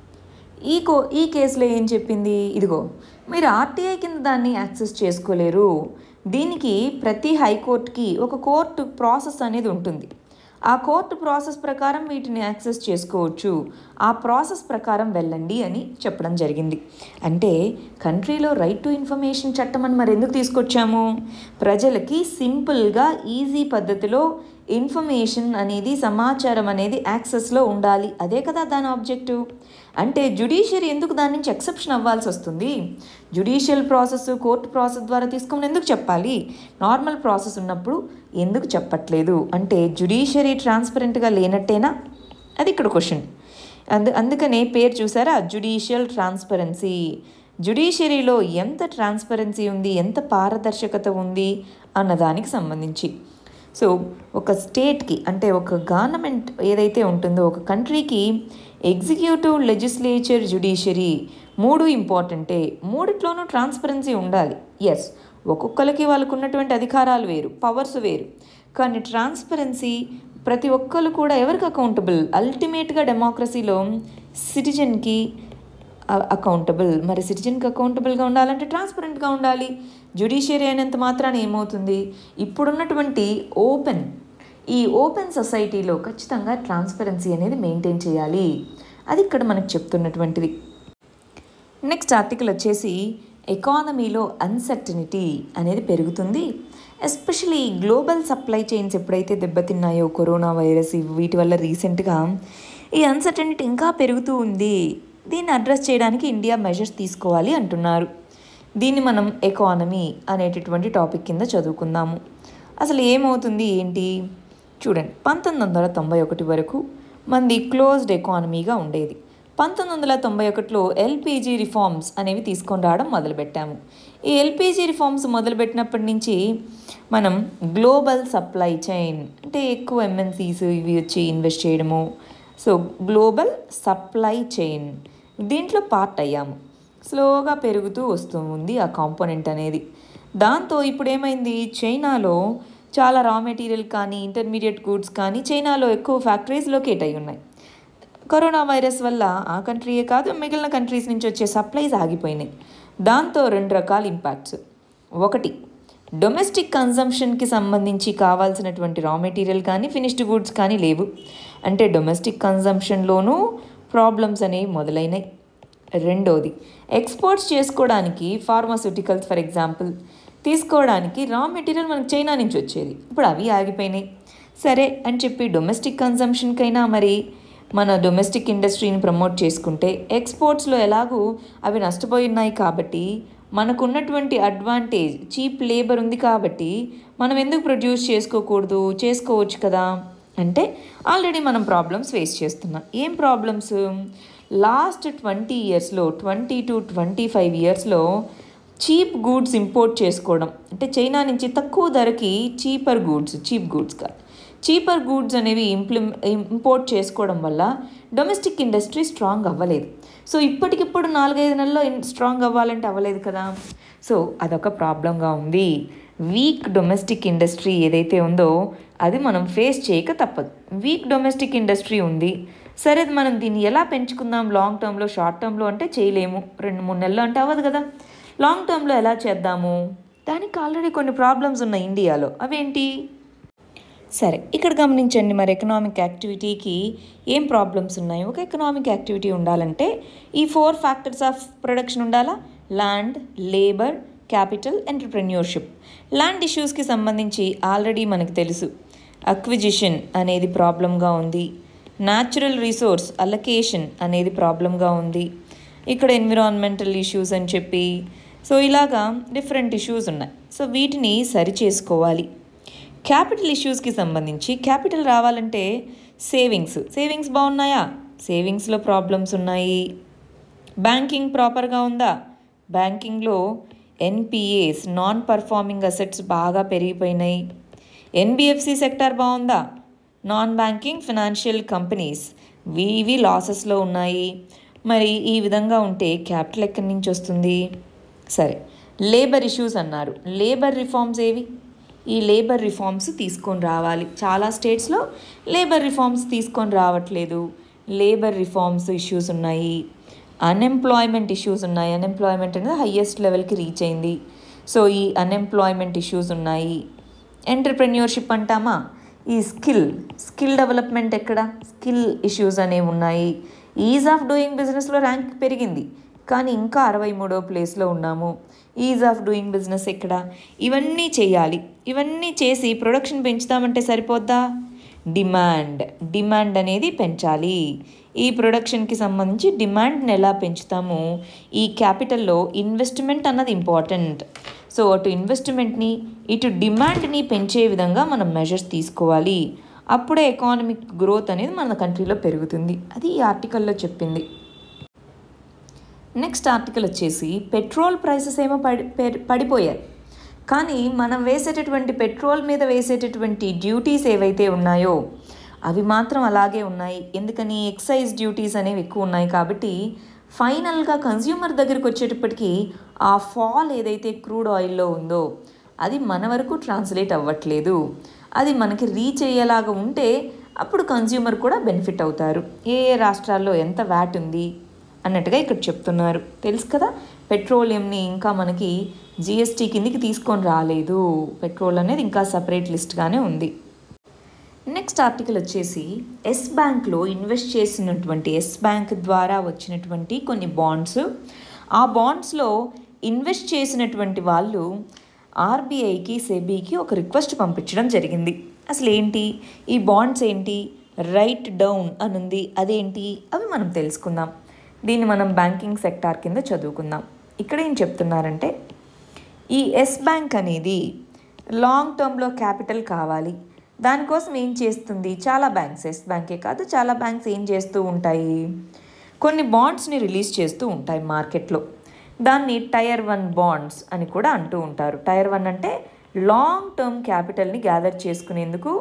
ఈ కో ఈ కేసులో ఏం చెప్పింది ఇదిగో మీరు ఆర్టీఐ కింద దాన్ని యాక్సెస్ చేసుకోలేరు దీనికి ప్రతి హైకోర్టుకి ఒక కోర్టు ప్రాసెస్ అనేది ఉంటుంది ఆ కోర్టు ప్రాసెస్ ప్రకారం వీటిని యాక్సెస్ చేసుకోవచ్చు ఆ ప్రాసెస్ ప్రకారం వెళ్ళండి అని చెప్పడం జరిగింది అంటే కంట్రీలో రైట్ టు ఇన్ఫర్మేషన్ చట్టం అని మరి ఎందుకు తీసుకొచ్చాము ప్రజలకి సింపుల్గా ఈజీ పద్ధతిలో ఇన్ఫర్మేషన్ అనేది సమాచారం అనేది యాక్సెస్లో ఉండాలి అదే కదా దాని ఆబ్జెక్టివ్ అంటే జుడిషియరీ ఎందుకు దాని నుంచి ఎక్సెప్షన్ అవ్వాల్సి వస్తుంది జుడిషియల్ ప్రాసెస్ కోర్టు ప్రాసెస్ ద్వారా తీసుకోమని ఎందుకు చెప్పాలి నార్మల్ ప్రాసెస్ ఉన్నప్పుడు ఎందుకు చెప్పట్లేదు అంటే జుడిషియరీ ట్రాన్స్పరెంట్గా లేనట్టేనా అది ఇక్కడ క్వశ్చన్ అందు అందుకనే పేరు చూసారా జుడిషియల్ ట్రాన్స్పరెన్సీ జుడిషియరీలో ఎంత ట్రాన్స్పరెన్సీ ఉంది ఎంత పారదర్శకత ఉంది అన్న దానికి సంబంధించి సో ఒక స్టేట్కి అంటే ఒక గవర్నమెంట్ ఏదైతే ఉంటుందో ఒక కంట్రీకి ఎగ్జిక్యూటివ్ లెజిస్లేచర్ జుడిషియరీ మూడు ఇంపార్టెంటే మూడిట్లోనూ ట్రాన్స్పరెన్సీ ఉండాలి ఎస్ ఒక్కొక్కరికి వాళ్ళకు ఉన్నటువంటి అధికారాలు వేరు పవర్స్ వేరు కానీ ట్రాన్స్పరెన్సీ ప్రతి ఒక్కరు కూడా ఎవరికి అకౌంటబుల్ అల్టిమేట్గా డెమోక్రసీలో సిటిజన్కి అకౌంటబుల్ మరి సిటిజన్కి అకౌంటబుల్గా ఉండాలంటే ట్రాన్స్పరెంట్గా ఉండాలి జ్యుడిషియరీ అయినంత మాత్రాన ఏమవుతుంది ఇప్పుడున్నటువంటి ఓపెన్ ఈ ఓపెన్ సొసైటీలో ఖచ్చితంగా ట్రాన్స్పరెన్సీ అనేది మెయింటైన్ చేయాలి అది ఇక్కడ మనకు చెప్తున్నటువంటిది నెక్స్ట్ ఆర్టికల్ వచ్చేసి ఎకానమీలో అన్సర్టనిటీ అనేది పెరుగుతుంది ఎస్పెషలీ గ్లోబల్ సప్లై చైన్స్ ఎప్పుడైతే దెబ్బతిన్నాయో కరోనా వైరస్ ఇవి వీటి వల్ల రీసెంట్గా ఈ అన్సర్టనిటీ ఇంకా పెరుగుతూ ఉంది దీన్ని అడ్రస్ చేయడానికి ఇండియా మెజర్స్ తీసుకోవాలి అంటున్నారు దీన్ని మనం ఎకానమీ అనేటటువంటి టాపిక్ కింద చదువుకుందాము అసలు ఏమవుతుంది ఏంటి చూడండి పంతొమ్మిది వందల తొంభై ఒకటి వరకు మంది క్లోజ్డ్ ఎకానమీగా ఉండేది పంతొమ్మిది వందల తొంభై ఒకటిలో ఎల్పిజి రిఫార్మ్స్ అనేవి తీసుకొని రావడం మొదలుపెట్టాము ఈ ఎల్పిజి రిఫార్మ్స్ మొదలుపెట్టినప్పటి నుంచి మనం గ్లోబల్ సప్లై చైన్ అంటే ఎక్కువ ఎంఎన్సీస్ ఇవి వచ్చి ఇన్వెస్ట్ చేయడము సో గ్లోబల్ సప్లై చైన్ దీంట్లో పార్ట్ అయ్యాము స్లోగా పెరుగుతూ వస్తూ ఉంది ఆ కాంపోనెంట్ అనేది దాంతో ఇప్పుడు ఏమైంది చైనాలో చాలా రా మెటీరియల్ కానీ ఇంటర్మీడియట్ గూడ్స్ కానీ చైనాలో ఎక్కువ ఫ్యాక్టరీస్ లొకేట్ అయి ఉన్నాయి కరోనా వైరస్ వల్ల ఆ కంట్రీయే కాదు మిగిలిన కంట్రీస్ నుంచి వచ్చే సప్లైస్ ఆగిపోయినాయి దాంతో రెండు రకాల ఇంపాక్ట్స్ ఒకటి డొమెస్టిక్ కన్జంప్షన్కి సంబంధించి కావాల్సినటువంటి రా మెటీరియల్ కానీ ఫినిష్డ్ గూడ్స్ కానీ లేవు అంటే డొమెస్టిక్ కన్జంప్షన్లోనూ ప్రాబ్లమ్స్ అనేవి మొదలైనాయి రెండోది ఎక్స్పోర్ట్స్ చేసుకోవడానికి ఫార్మాస్యూటికల్స్ ఫర్ ఎగ్జాంపుల్ తీసుకోవడానికి రా మెటీరియల్ మనకు చైనా నుంచి వచ్చేది ఇప్పుడు అవి ఆగిపోయినాయి సరే అని చెప్పి డొమెస్టిక్ కన్జంప్షన్కైనా మరి మన డొమెస్టిక్ ఇండస్ట్రీని ప్రమోట్ చేసుకుంటే ఎక్స్పోర్ట్స్లో ఎలాగూ అవి నష్టపోయి ఉన్నాయి కాబట్టి మనకున్నటువంటి అడ్వాంటేజ్ చీప్ లేబర్ ఉంది కాబట్టి మనం ఎందుకు ప్రొడ్యూస్ చేసుకోకూడదు చేసుకోవచ్చు కదా అంటే ఆల్రెడీ మనం ప్రాబ్లమ్స్ ఫేస్ చేస్తున్నాం ఏం ప్రాబ్లమ్స్ లాస్ట్ ట్వంటీ ఇయర్స్లో ట్వంటీ టు ట్వంటీ ఫైవ్ ఇయర్స్లో చీప్ గూడ్స్ ఇంపోర్ట్ చేసుకోవడం అంటే చైనా నుంచి తక్కువ ధరకి చీపర్ గూడ్స్ చీప్ గూడ్స్ కాదు చీపర్ గూడ్స్ అనేవి ఇంప్లి ఇంపోర్ట్ చేసుకోవడం వల్ల డొమెస్టిక్ ఇండస్ట్రీ స్ట్రాంగ్ అవ్వలేదు సో ఇప్పటికిప్పుడు నాలుగైదు నెలల్లో స్ట్రాంగ్ అవ్వాలంటే అవ్వలేదు కదా సో అదొక ప్రాబ్లంగా ఉంది వీక్ డొమెస్టిక్ ఇండస్ట్రీ ఏదైతే ఉందో అది మనం ఫేస్ చేయక తప్పదు వీక్ డొమెస్టిక్ ఇండస్ట్రీ ఉంది సరే మనం దీన్ని ఎలా పెంచుకుందాం లాంగ్ టర్మ్లో షార్ట్ టర్మ్లో అంటే చేయలేము రెండు మూడు నెలలు అంటే అవ్వదు కదా లాంగ్ టర్మ్లో ఎలా చేద్దాము దానికి ఆల్రెడీ కొన్ని ప్రాబ్లమ్స్ ఉన్నాయి ఇండియాలో అవేంటి సరే ఇక్కడ గమనించండి మరి ఎకనామిక్ యాక్టివిటీకి ఏం ప్రాబ్లమ్స్ ఉన్నాయి ఒక ఎకనామిక్ యాక్టివిటీ ఉండాలంటే ఈ ఫోర్ ఫ్యాక్టర్స్ ఆఫ్ ప్రొడక్షన్ ఉండాలా land labour capital entrepreneurship land ఇష్యూస్కి సంబంధించి ఆల్రెడీ మనకు తెలుసు అక్విజిషన్ అనేది ప్రాబ్లంగా ఉంది న్యాచురల్ రిసోర్స్ అలొకేషన్ అనేది ప్రాబ్లంగా ఉంది ఇక్కడ ఎన్విరాన్మెంటల్ ఇష్యూస్ అని చెప్పి సో ఇలాగా డిఫరెంట్ ఇష్యూస్ ఉన్నాయి సో వీటిని సరి చేసుకోవాలి క్యాపిటల్ ఇష్యూస్కి సంబంధించి క్యాపిటల్ రావాలంటే సేవింగ్స్ సేవింగ్స్ బాగున్నాయా సేవింగ్స్లో ప్రాబ్లమ్స్ ఉన్నాయి బ్యాంకింగ్ ప్రాపర్గా ఉందా బ్యాంకింగ్లో ఎన్పిఏస్ నాన్ పర్ఫార్మింగ్ అసెట్స్ బాగా పెరిగిపోయినాయి ఎన్బిఎఫ్సి సెక్టార్ బాగుందా నాన్ బ్యాంకింగ్ ఫినాన్షియల్ కంపెనీస్ ఇవి లాసెస్లో ఉన్నాయి మరి ఈ విధంగా ఉంటే క్యాపిటల్ ఎక్కడి నుంచి వస్తుంది సరే లేబర్ ఇష్యూస్ అన్నారు లేబర్ రిఫార్మ్స్ ఏవి ఈ లేబర్ రిఫార్మ్స్ తీసుకొని రావాలి చాలా స్టేట్స్లో లేబర్ రిఫార్మ్స్ తీసుకొని రావట్లేదు లేబర్ రిఫార్మ్స్ ఇష్యూస్ ఉన్నాయి అన్ఎంప్లాయ్మెంట్ ఇష్యూస్ ఉన్నాయి అన్ఎంప్లాయ్మెంట్ అనేది హయ్యెస్ట్ లెవెల్కి రీచ్ అయింది సో ఈ అన్ఎంప్లాయ్మెంట్ ఇష్యూస్ ఉన్నాయి ఎంటర్ప్రెన్యూర్షిప్ అంటామా ఈ స్కిల్ స్కిల్ డెవలప్మెంట్ ఎక్కడ స్కిల్ ఇష్యూస్ అనేవి ఉన్నాయి ఈజ్ ఆఫ్ డూయింగ్ బిజినెస్లో ర్యాంక్ పెరిగింది కానీ ఇంకా అరవై మూడో ప్లేస్లో ఉన్నాము ఈజ్ ఆఫ్ డూయింగ్ బిజినెస్ ఎక్కడ ఇవన్నీ చేయాలి ఇవన్నీ చేసి ప్రొడక్షన్ పెంచుతామంటే సరిపోద్దా డిమాండ్ డిమాండ్ అనేది పెంచాలి ఈ ప్రొడక్షన్కి సంబంధించి డిమాండ్ని ఎలా పెంచుతాము ఈ క్యాపిటల్లో ఇన్వెస్ట్మెంట్ అన్నది ఇంపార్టెంట్ సో అటు ఇన్వెస్ట్మెంట్ని ఇటు డిమాండ్ని పెంచే విధంగా మనం మెజర్స్ తీసుకోవాలి అప్పుడే ఎకానమిక్ గ్రోత్ అనేది మన కంట్రీలో పెరుగుతుంది అది ఈ ఆర్టికల్లో చెప్పింది నెక్స్ట్ ఆర్టికల్ వచ్చేసి పెట్రోల్ ప్రైసెస్ ఏమో పడి పెర్- పడిపోయాయి కానీ మనం వేసేటటువంటి పెట్రోల్ మీద వేసేటటువంటి డ్యూటీస్ ఏవైతే ఉన్నాయో అవి మాత్రం అలాగే ఉన్నాయి ఎందుకని ఎక్సైజ్ డ్యూటీస్ అనేవి ఎక్కువ ఉన్నాయి కాబట్టి ఫైనల్గా కన్జ్యూమర్ దగ్గరికి వచ్చేటప్పటికి ఆ ఫాల్ ఏదైతే క్రూడ్ ఆయిల్లో ఉందో అది మన వరకు ట్రాన్స్లేట్ అవ్వట్లేదు అది మనకి రీచ్ అయ్యేలాగా ఉంటే అప్పుడు కన్జ్యూమర్ కూడా బెనిఫిట్ అవుతారు ఏ ఏ రాష్ట్రాల్లో ఎంత వ్యాట్ ఉంది అన్నట్టుగా ఇక్కడ చెప్తున్నారు తెలుసు కదా పెట్రోలియంని ఇంకా మనకి జిఎస్టీ కిందికి తీసుకొని రాలేదు పెట్రోల్ అనేది ఇంకా సపరేట్ లిస్ట్గానే ఉంది నెక్స్ట్ ఆర్టికల్ వచ్చేసి ఎస్ బ్యాంక్లో ఇన్వెస్ట్ చేసినటువంటి ఎస్ బ్యాంక్ ద్వారా వచ్చినటువంటి కొన్ని బాండ్స్ ఆ బాండ్స్లో ఇన్వెస్ట్ చేసినటువంటి వాళ్ళు ఆర్బీఐకి సెబీకి ఒక రిక్వెస్ట్ పంపించడం జరిగింది అసలు ఏంటి ఈ బాండ్స్ ఏంటి రైట్ డౌన్ అని ఉంది అదేంటి అవి మనం తెలుసుకుందాం దీన్ని మనం బ్యాంకింగ్ సెక్టార్ కింద చదువుకుందాం ఇక్కడ ఏం చెప్తున్నారంటే ఈ ఎస్ బ్యాంక్ అనేది లాంగ్ టర్మ్లో క్యాపిటల్ కావాలి దానికోసం ఏం చేస్తుంది చాలా బ్యాంక్స్ ఎస్ బ్యాంకే కాదు చాలా బ్యాంక్స్ ఏం చేస్తూ ఉంటాయి కొన్ని బాండ్స్ని రిలీజ్ చేస్తూ ఉంటాయి మార్కెట్లో దాన్ని టైర్ వన్ బాండ్స్ అని కూడా అంటూ ఉంటారు టైర్ వన్ అంటే లాంగ్ టర్మ్ క్యాపిటల్ని గ్యాదర్ చేసుకునేందుకు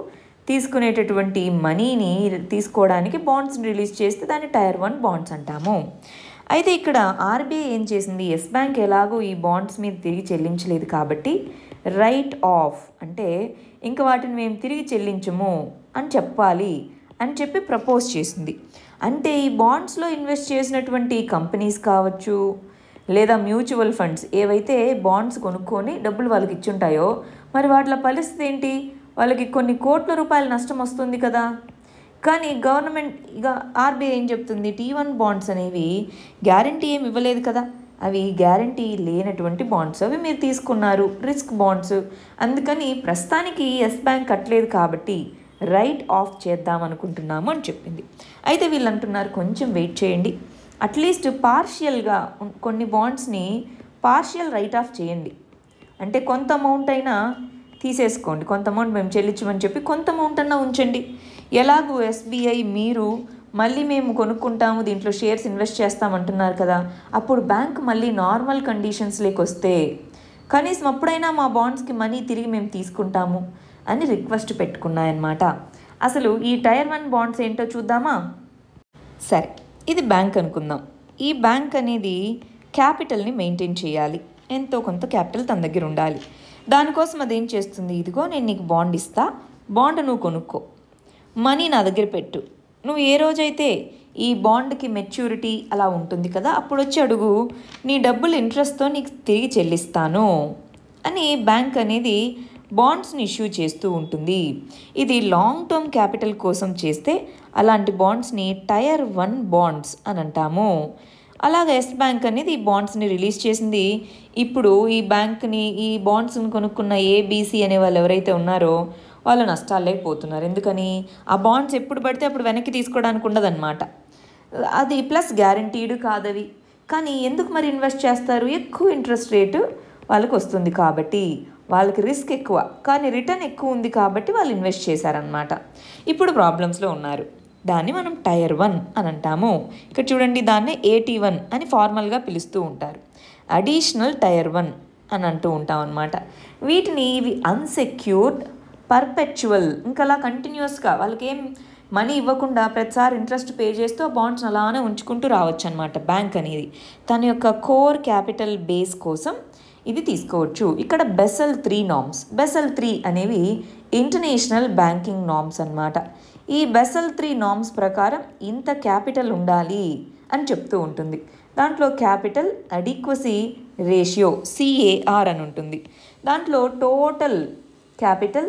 తీసుకునేటటువంటి మనీని తీసుకోవడానికి బాండ్స్ని రిలీజ్ చేస్తే దాన్ని టైర్ వన్ బాండ్స్ అంటాము అయితే ఇక్కడ ఆర్బీఐ ఏం చేసింది ఎస్ బ్యాంక్ ఎలాగో ఈ బాండ్స్ మీద తిరిగి చెల్లించలేదు కాబట్టి రైట్ ఆఫ్ అంటే ఇంకా వాటిని మేము తిరిగి చెల్లించము అని చెప్పాలి అని చెప్పి ప్రపోజ్ చేసింది అంటే ఈ బాండ్స్లో ఇన్వెస్ట్ చేసినటువంటి కంపెనీస్ కావచ్చు లేదా మ్యూచువల్ ఫండ్స్ ఏవైతే బాండ్స్ కొనుక్కొని డబ్బులు వాళ్ళకి ఇచ్చుంటాయో మరి వాటిల పరిస్థితి ఏంటి వాళ్ళకి కొన్ని కోట్ల రూపాయల నష్టం వస్తుంది కదా కానీ గవర్నమెంట్ ఇక ఆర్బీఐ ఏం చెప్తుంది టీ వన్ బాండ్స్ అనేవి గ్యారంటీ ఏమి ఇవ్వలేదు కదా అవి గ్యారంటీ లేనటువంటి బాండ్స్ అవి మీరు తీసుకున్నారు రిస్క్ బాండ్స్ అందుకని ప్రస్తుతానికి ఎస్ బ్యాంక్ కట్టలేదు కాబట్టి రైట్ ఆఫ్ చేద్దాం అనుకుంటున్నాము అని చెప్పింది అయితే వీళ్ళు అంటున్నారు కొంచెం వెయిట్ చేయండి అట్లీస్ట్ పార్షియల్గా కొన్ని బాండ్స్ని పార్షియల్ రైట్ ఆఫ్ చేయండి అంటే కొంత అమౌంట్ అయినా తీసేసుకోండి కొంత అమౌంట్ మేము చెల్లించమని చెప్పి కొంత అమౌంట్ అన్నా ఉంచండి ఎలాగో ఎస్బీఐ మీరు మళ్ళీ మేము కొనుక్కుంటాము దీంట్లో షేర్స్ ఇన్వెస్ట్ చేస్తామంటున్నారు కదా అప్పుడు బ్యాంక్ మళ్ళీ నార్మల్ కండిషన్స్లోకి వస్తే కనీసం అప్పుడైనా మా బాండ్స్కి మనీ తిరిగి మేము తీసుకుంటాము అని రిక్వెస్ట్ పెట్టుకున్నాయన్నమాట అసలు ఈ టైర్ వన్ బాండ్స్ ఏంటో చూద్దామా సరే ఇది బ్యాంక్ అనుకుందాం ఈ బ్యాంక్ అనేది క్యాపిటల్ని మెయింటైన్ చేయాలి ఎంతో కొంత క్యాపిటల్ తన దగ్గర ఉండాలి దానికోసం అదేం చేస్తుంది ఇదిగో నేను నీకు బాండ్ ఇస్తా బాండ్ నువ్వు కొనుక్కో మనీ నా దగ్గర పెట్టు నువ్వు ఏ రోజైతే ఈ బాండ్కి మెచ్యూరిటీ అలా ఉంటుంది కదా అప్పుడు వచ్చి అడుగు నీ డబ్బులు ఇంట్రెస్ట్తో నీకు తిరిగి చెల్లిస్తాను అని బ్యాంక్ అనేది బాండ్స్ని ఇష్యూ చేస్తూ ఉంటుంది ఇది లాంగ్ టర్మ్ క్యాపిటల్ కోసం చేస్తే అలాంటి బాండ్స్ని టైర్ వన్ బాండ్స్ అని అంటాము అలాగే ఎస్ బ్యాంక్ అనేది ఈ బాండ్స్ని రిలీజ్ చేసింది ఇప్పుడు ఈ బ్యాంక్ని ఈ బాండ్స్ని కొనుక్కున్న ఏబీసీ అనే వాళ్ళు ఎవరైతే ఉన్నారో వాళ్ళు నష్టాల్లోకి పోతున్నారు ఎందుకని ఆ బాండ్స్ ఎప్పుడు పడితే అప్పుడు వెనక్కి తీసుకోవడానికి ఉండదన్నమాట అది ప్లస్ గ్యారంటీడ్ కాదవి కానీ ఎందుకు మరి ఇన్వెస్ట్ చేస్తారు ఎక్కువ ఇంట్రెస్ట్ రేటు వాళ్ళకి వస్తుంది కాబట్టి వాళ్ళకి రిస్క్ ఎక్కువ కానీ రిటర్న్ ఎక్కువ ఉంది కాబట్టి వాళ్ళు ఇన్వెస్ట్ చేశారనమాట ఇప్పుడు ప్రాబ్లమ్స్లో ఉన్నారు దాన్ని మనం టైర్ వన్ అని అంటాము ఇక్కడ చూడండి దాన్నే ఏటీ వన్ అని ఫార్మల్గా పిలుస్తూ ఉంటారు అడిషనల్ టైర్ వన్ అని అంటూ ఉంటాం అనమాట వీటిని ఇవి అన్సెక్యూర్డ్ పర్పెచువల్ ఇంకా అలా కంటిన్యూస్గా వాళ్ళకి ఏం మనీ ఇవ్వకుండా ప్రతిసారి ఇంట్రెస్ట్ పే చేస్తూ ఆ బాండ్స్ అలానే ఉంచుకుంటూ రావచ్చు అనమాట బ్యాంక్ అనేది తన యొక్క కోర్ క్యాపిటల్ బేస్ కోసం ఇది తీసుకోవచ్చు ఇక్కడ Basel three norms Basel three అనేవి ఇంటర్నేషనల్ బ్యాంకింగ్ నామ్స్ అన్నమాట ఈ బెసల్ త్రీ నామ్స్ ప్రకారం ఇంత క్యాపిటల్ ఉండాలి అని చెప్తూ ఉంటుంది దాంట్లో క్యాపిటల్ అడిక్వసీ రేషియో సిఏఆర్ అని ఉంటుంది దాంట్లో టోటల్ క్యాపిటల్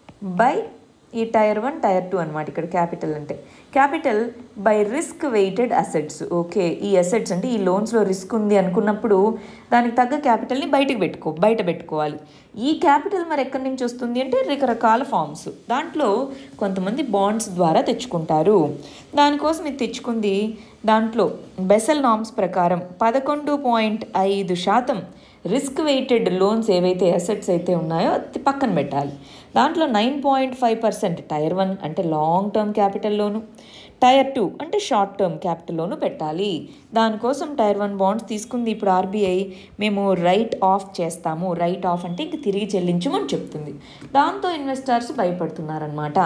బై ఈ టైర్ వన్ టైర్ టూ అనమాట ఇక్కడ క్యాపిటల్ అంటే capital by risk weighted assets okay ఈ అసెట్స్ అంటే ఈ లోన్స్లో రిస్క్ ఉంది అనుకున్నప్పుడు దానికి తగ్గ క్యాపిటల్ని బయటకు పెట్టుకో బయట పెట్టుకోవాలి ఈ క్యాపిటల్ మరి ఎక్కడి నుంచి వస్తుంది అంటే రకరకాల ఫామ్స్ దాంట్లో కొంతమంది బాండ్స్ ద్వారా తెచ్చుకుంటారు దానికోసం ఇది తెచ్చుకుంది దాంట్లో బెసల్ నామ్స్ ప్రకారం పదకొండు పాయింట్ ఐదు శాతం రిస్క్ వెయిటెడ్ లోన్స్ ఏవైతే అసెట్స్ అయితే ఉన్నాయో అది పక్కన పెట్టాలి దాంట్లో nine point five percent tier one అంటే long term capital loan tier two అంటే షార్ట్ టర్మ్ క్యాపిటల్ లోను పెట్టాలి దానికోసం టైర్ వన్ బాండ్స్ తీసుకుంది ఇప్పుడు ఆర్బీఐ మేము రైట్ ఆఫ్ చేస్తాము రైట్ ఆఫ్ అంటే ఇంక తిరిగి చెల్లించమని చెప్తుంది దాంతో ఇన్వెస్టర్స్ భయపడుతున్నారనమాట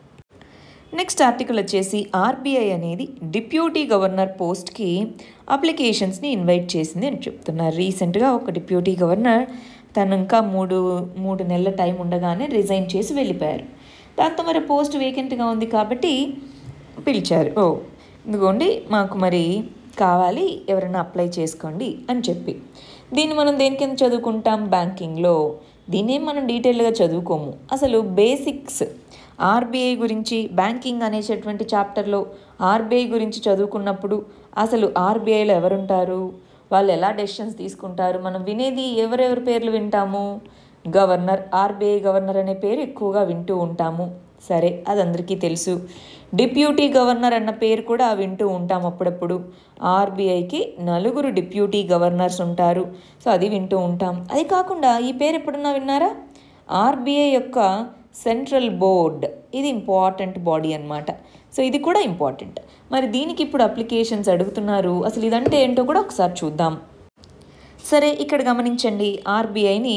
నెక్స్ట్ ఆర్టికల్ వచ్చేసి ఆర్బీఐ అనేది డిప్యూటీ గవర్నర్ పోస్ట్కి అప్లికేషన్స్ని ఇన్వైట్ చేసింది అని చెప్తున్నారు రీసెంట్గా ఒక డిప్యూటీ గవర్నర్ తను ఇంకా మూడు మూడు నెలల టైం ఉండగానే రిజైన్ చేసి వెళ్ళిపోయారు దాంతో మరి పోస్ట్ వేకెంట్గా ఉంది కాబట్టి పిలిచారు ఓ ఇదిగోండి మాకు మరి కావాలి ఎవరైనా అప్లై చేసుకోండి అని చెప్పి దీన్ని మనం దేని కింద చదువుకుంటాం బ్యాంకింగ్లో దీన్నేం మనం డీటెయిల్గా చదువుకోము అసలు బేసిక్స్ ఆర్బీఐ గురించి బ్యాంకింగ్ అనేటటువంటి చాప్టర్లో ఆర్బీఐ గురించి చదువుకున్నప్పుడు అసలు ఆర్బీఐలో ఎవరుంటారు వాళ్ళు ఎలా డెసిషన్స్ తీసుకుంటారు మనం వినేది ఎవరెవరి పేర్లు వింటాము గవర్నర్ ఆర్బీఐ గవర్నర్ అనే పేరు ఎక్కువగా వింటూ ఉంటాము సరే అది అందరికీ తెలుసు డిప్యూటీ గవర్నర్ అన్న పేరు కూడా వింటూ ఉంటాం అప్పుడప్పుడు ఆర్బీఐకి నలుగురు డిప్యూటీ గవర్నర్స్ ఉంటారు సో అది వింటూ ఉంటాం అది కాకుండా ఈ పేరు ఎప్పుడన్నా విన్నారా ఆర్బీఐ యొక్క సెంట్రల్ బోర్డ్ ఇది ఇంపార్టెంట్ బాడీ అన్నమాట సో ఇది కూడా ఇంపార్టెంట్ మరి దీనికి ఇప్పుడు అప్లికేషన్స్ అడుగుతున్నారు అసలు ఇదంటే ఏంటో కూడా ఒకసారి చూద్దాం సరే ఇక్కడ గమనించండి ఆర్బీఐని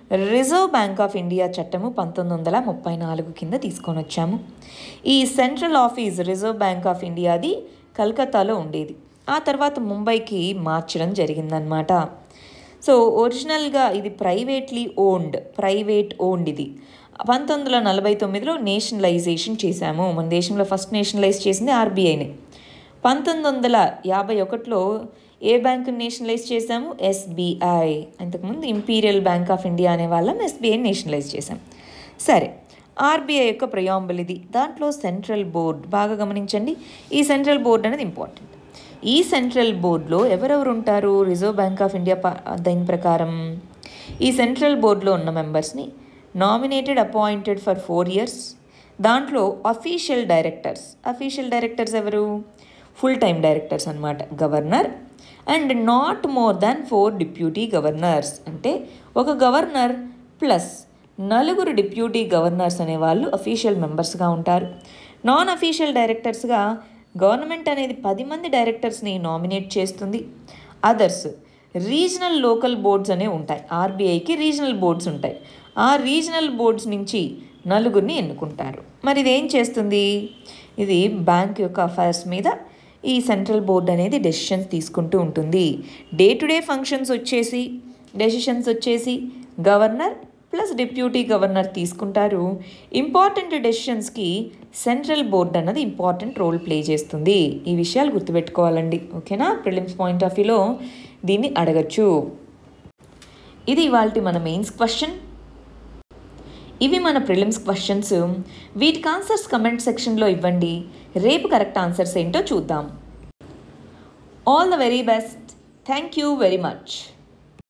రిజర్వ్ బ్యాంక్ ఆఫ్ ఇండియా చట్టము పంతొమ్మిది వందల ముప్పై నాలుగు కింద తీసుకొని వచ్చాము ఈ central office Reserve Bank of ఇండియాది కలకత్తాలో ఉండేది ఆ తర్వాత ముంబైకి మార్చడం జరిగిందనమాట సో ఒరిజినల్గా ఇది ప్రైవేట్లీ ఓన్డ్ ప్రైవేట్ ఓన్డ్ ఇది పంతొమ్మిది వందల నలభై తొమ్మిదిలో నేషనలైజేషన్ చేశాము మన దేశంలో ఫస్ట్ నేషనలైజ్ చేసింది ఆర్బీఐని పంతొమ్మిది వందల యాభై ఒకటిలో ఏ బ్యాంకు నేషనలైజ్ చేశాము ఎస్బీఐ అంతకుముందు ఇంపీరియల్ బ్యాంక్ ఆఫ్ ఇండియా అనే వాళ్ళం ఎస్బీఐ నేషనలైజ్ చేశాం సరే ఆర్బీఐ యొక్క ప్రయాంబుల్ ఇది దాంట్లో సెంట్రల్ బోర్డ్ బాగా గమనించండి ఈ సెంట్రల్ బోర్డ్ అనేది ఇంపార్టెంట్ ఈ సెంట్రల్ బోర్డులో ఎవరెవరు ఉంటారు రిజర్వ్ బ్యాంక్ ఆఫ్ ఇండియా ప- దీని ప్రకారం ఈ సెంట్రల్ బోర్డులో ఉన్న మెంబర్స్ని nominated appointed for four years దాంట్లో అఫీషియల్ డైరెక్టర్స్ అఫీషియల్ డైరెక్టర్స్ ఎవరు ఫుల్ టైం డైరెక్టర్స్ అన్నమాట governor and not more than four deputy governors అంటే ఒక గవర్నర్ ప్లస్ నలుగురు డిప్యూటీ గవర్నర్స్ అనేవాళ్ళు అఫీషియల్ మెంబర్స్గా ఉంటారు నాన్ అఫీషియల్ డైరెక్టర్స్గా గవర్నమెంట్ అనేది పది మంది డైరెక్టర్స్ని నామినేట్ చేస్తుంది అదర్స్ రీజనల్ లోకల్ బోర్డ్స్ అనేవి ఉంటాయి ఆర్బీఐకి రీజనల్ బోర్డ్స్ ఉంటాయి ఆ రీజనల్ బోర్డ్స్ నుంచి నలుగురిని ఎన్నుకుంటారు మరి ఇది ఏం చేస్తుంది ఇది బ్యాంక్ యొక్క అఫైర్స్ మీద ఈ సెంట్రల్ బోర్డ్ అనేది డెసిషన్స్ తీసుకుంటూ ఉంటుంది డే టు డే ఫంక్షన్స్ వచ్చేసి డెసిషన్స్ వచ్చేసి గవర్నర్ ప్లస్ డిప్యూటీ గవర్నర్ తీసుకుంటారు ఇంపార్టెంట్ డెసిషన్స్కి సెంట్రల్ బోర్డ్ అన్నది ఇంపార్టెంట్ రోల్ ప్లే చేస్తుంది ఈ విషయాలు గుర్తుపెట్టుకోవాలండి ఓకేనా ప్రిలిమ్స్ పాయింట్ ఆఫ్ వ్యూలో దీన్ని అడగచ్చు ఇది ఇవాళ మన మెయిన్స్ క్వశ్చన్ ఇవి మన ప్రిలిమ్స్ క్వశ్చన్స్ వీటికి ఆన్సర్స్ కమెంట్ సెక్షన్లో ఇవ్వండి రేపు కరెక్ట్ ఆన్సర్స్ ఏంటో చూద్దాం all the very best thank you very much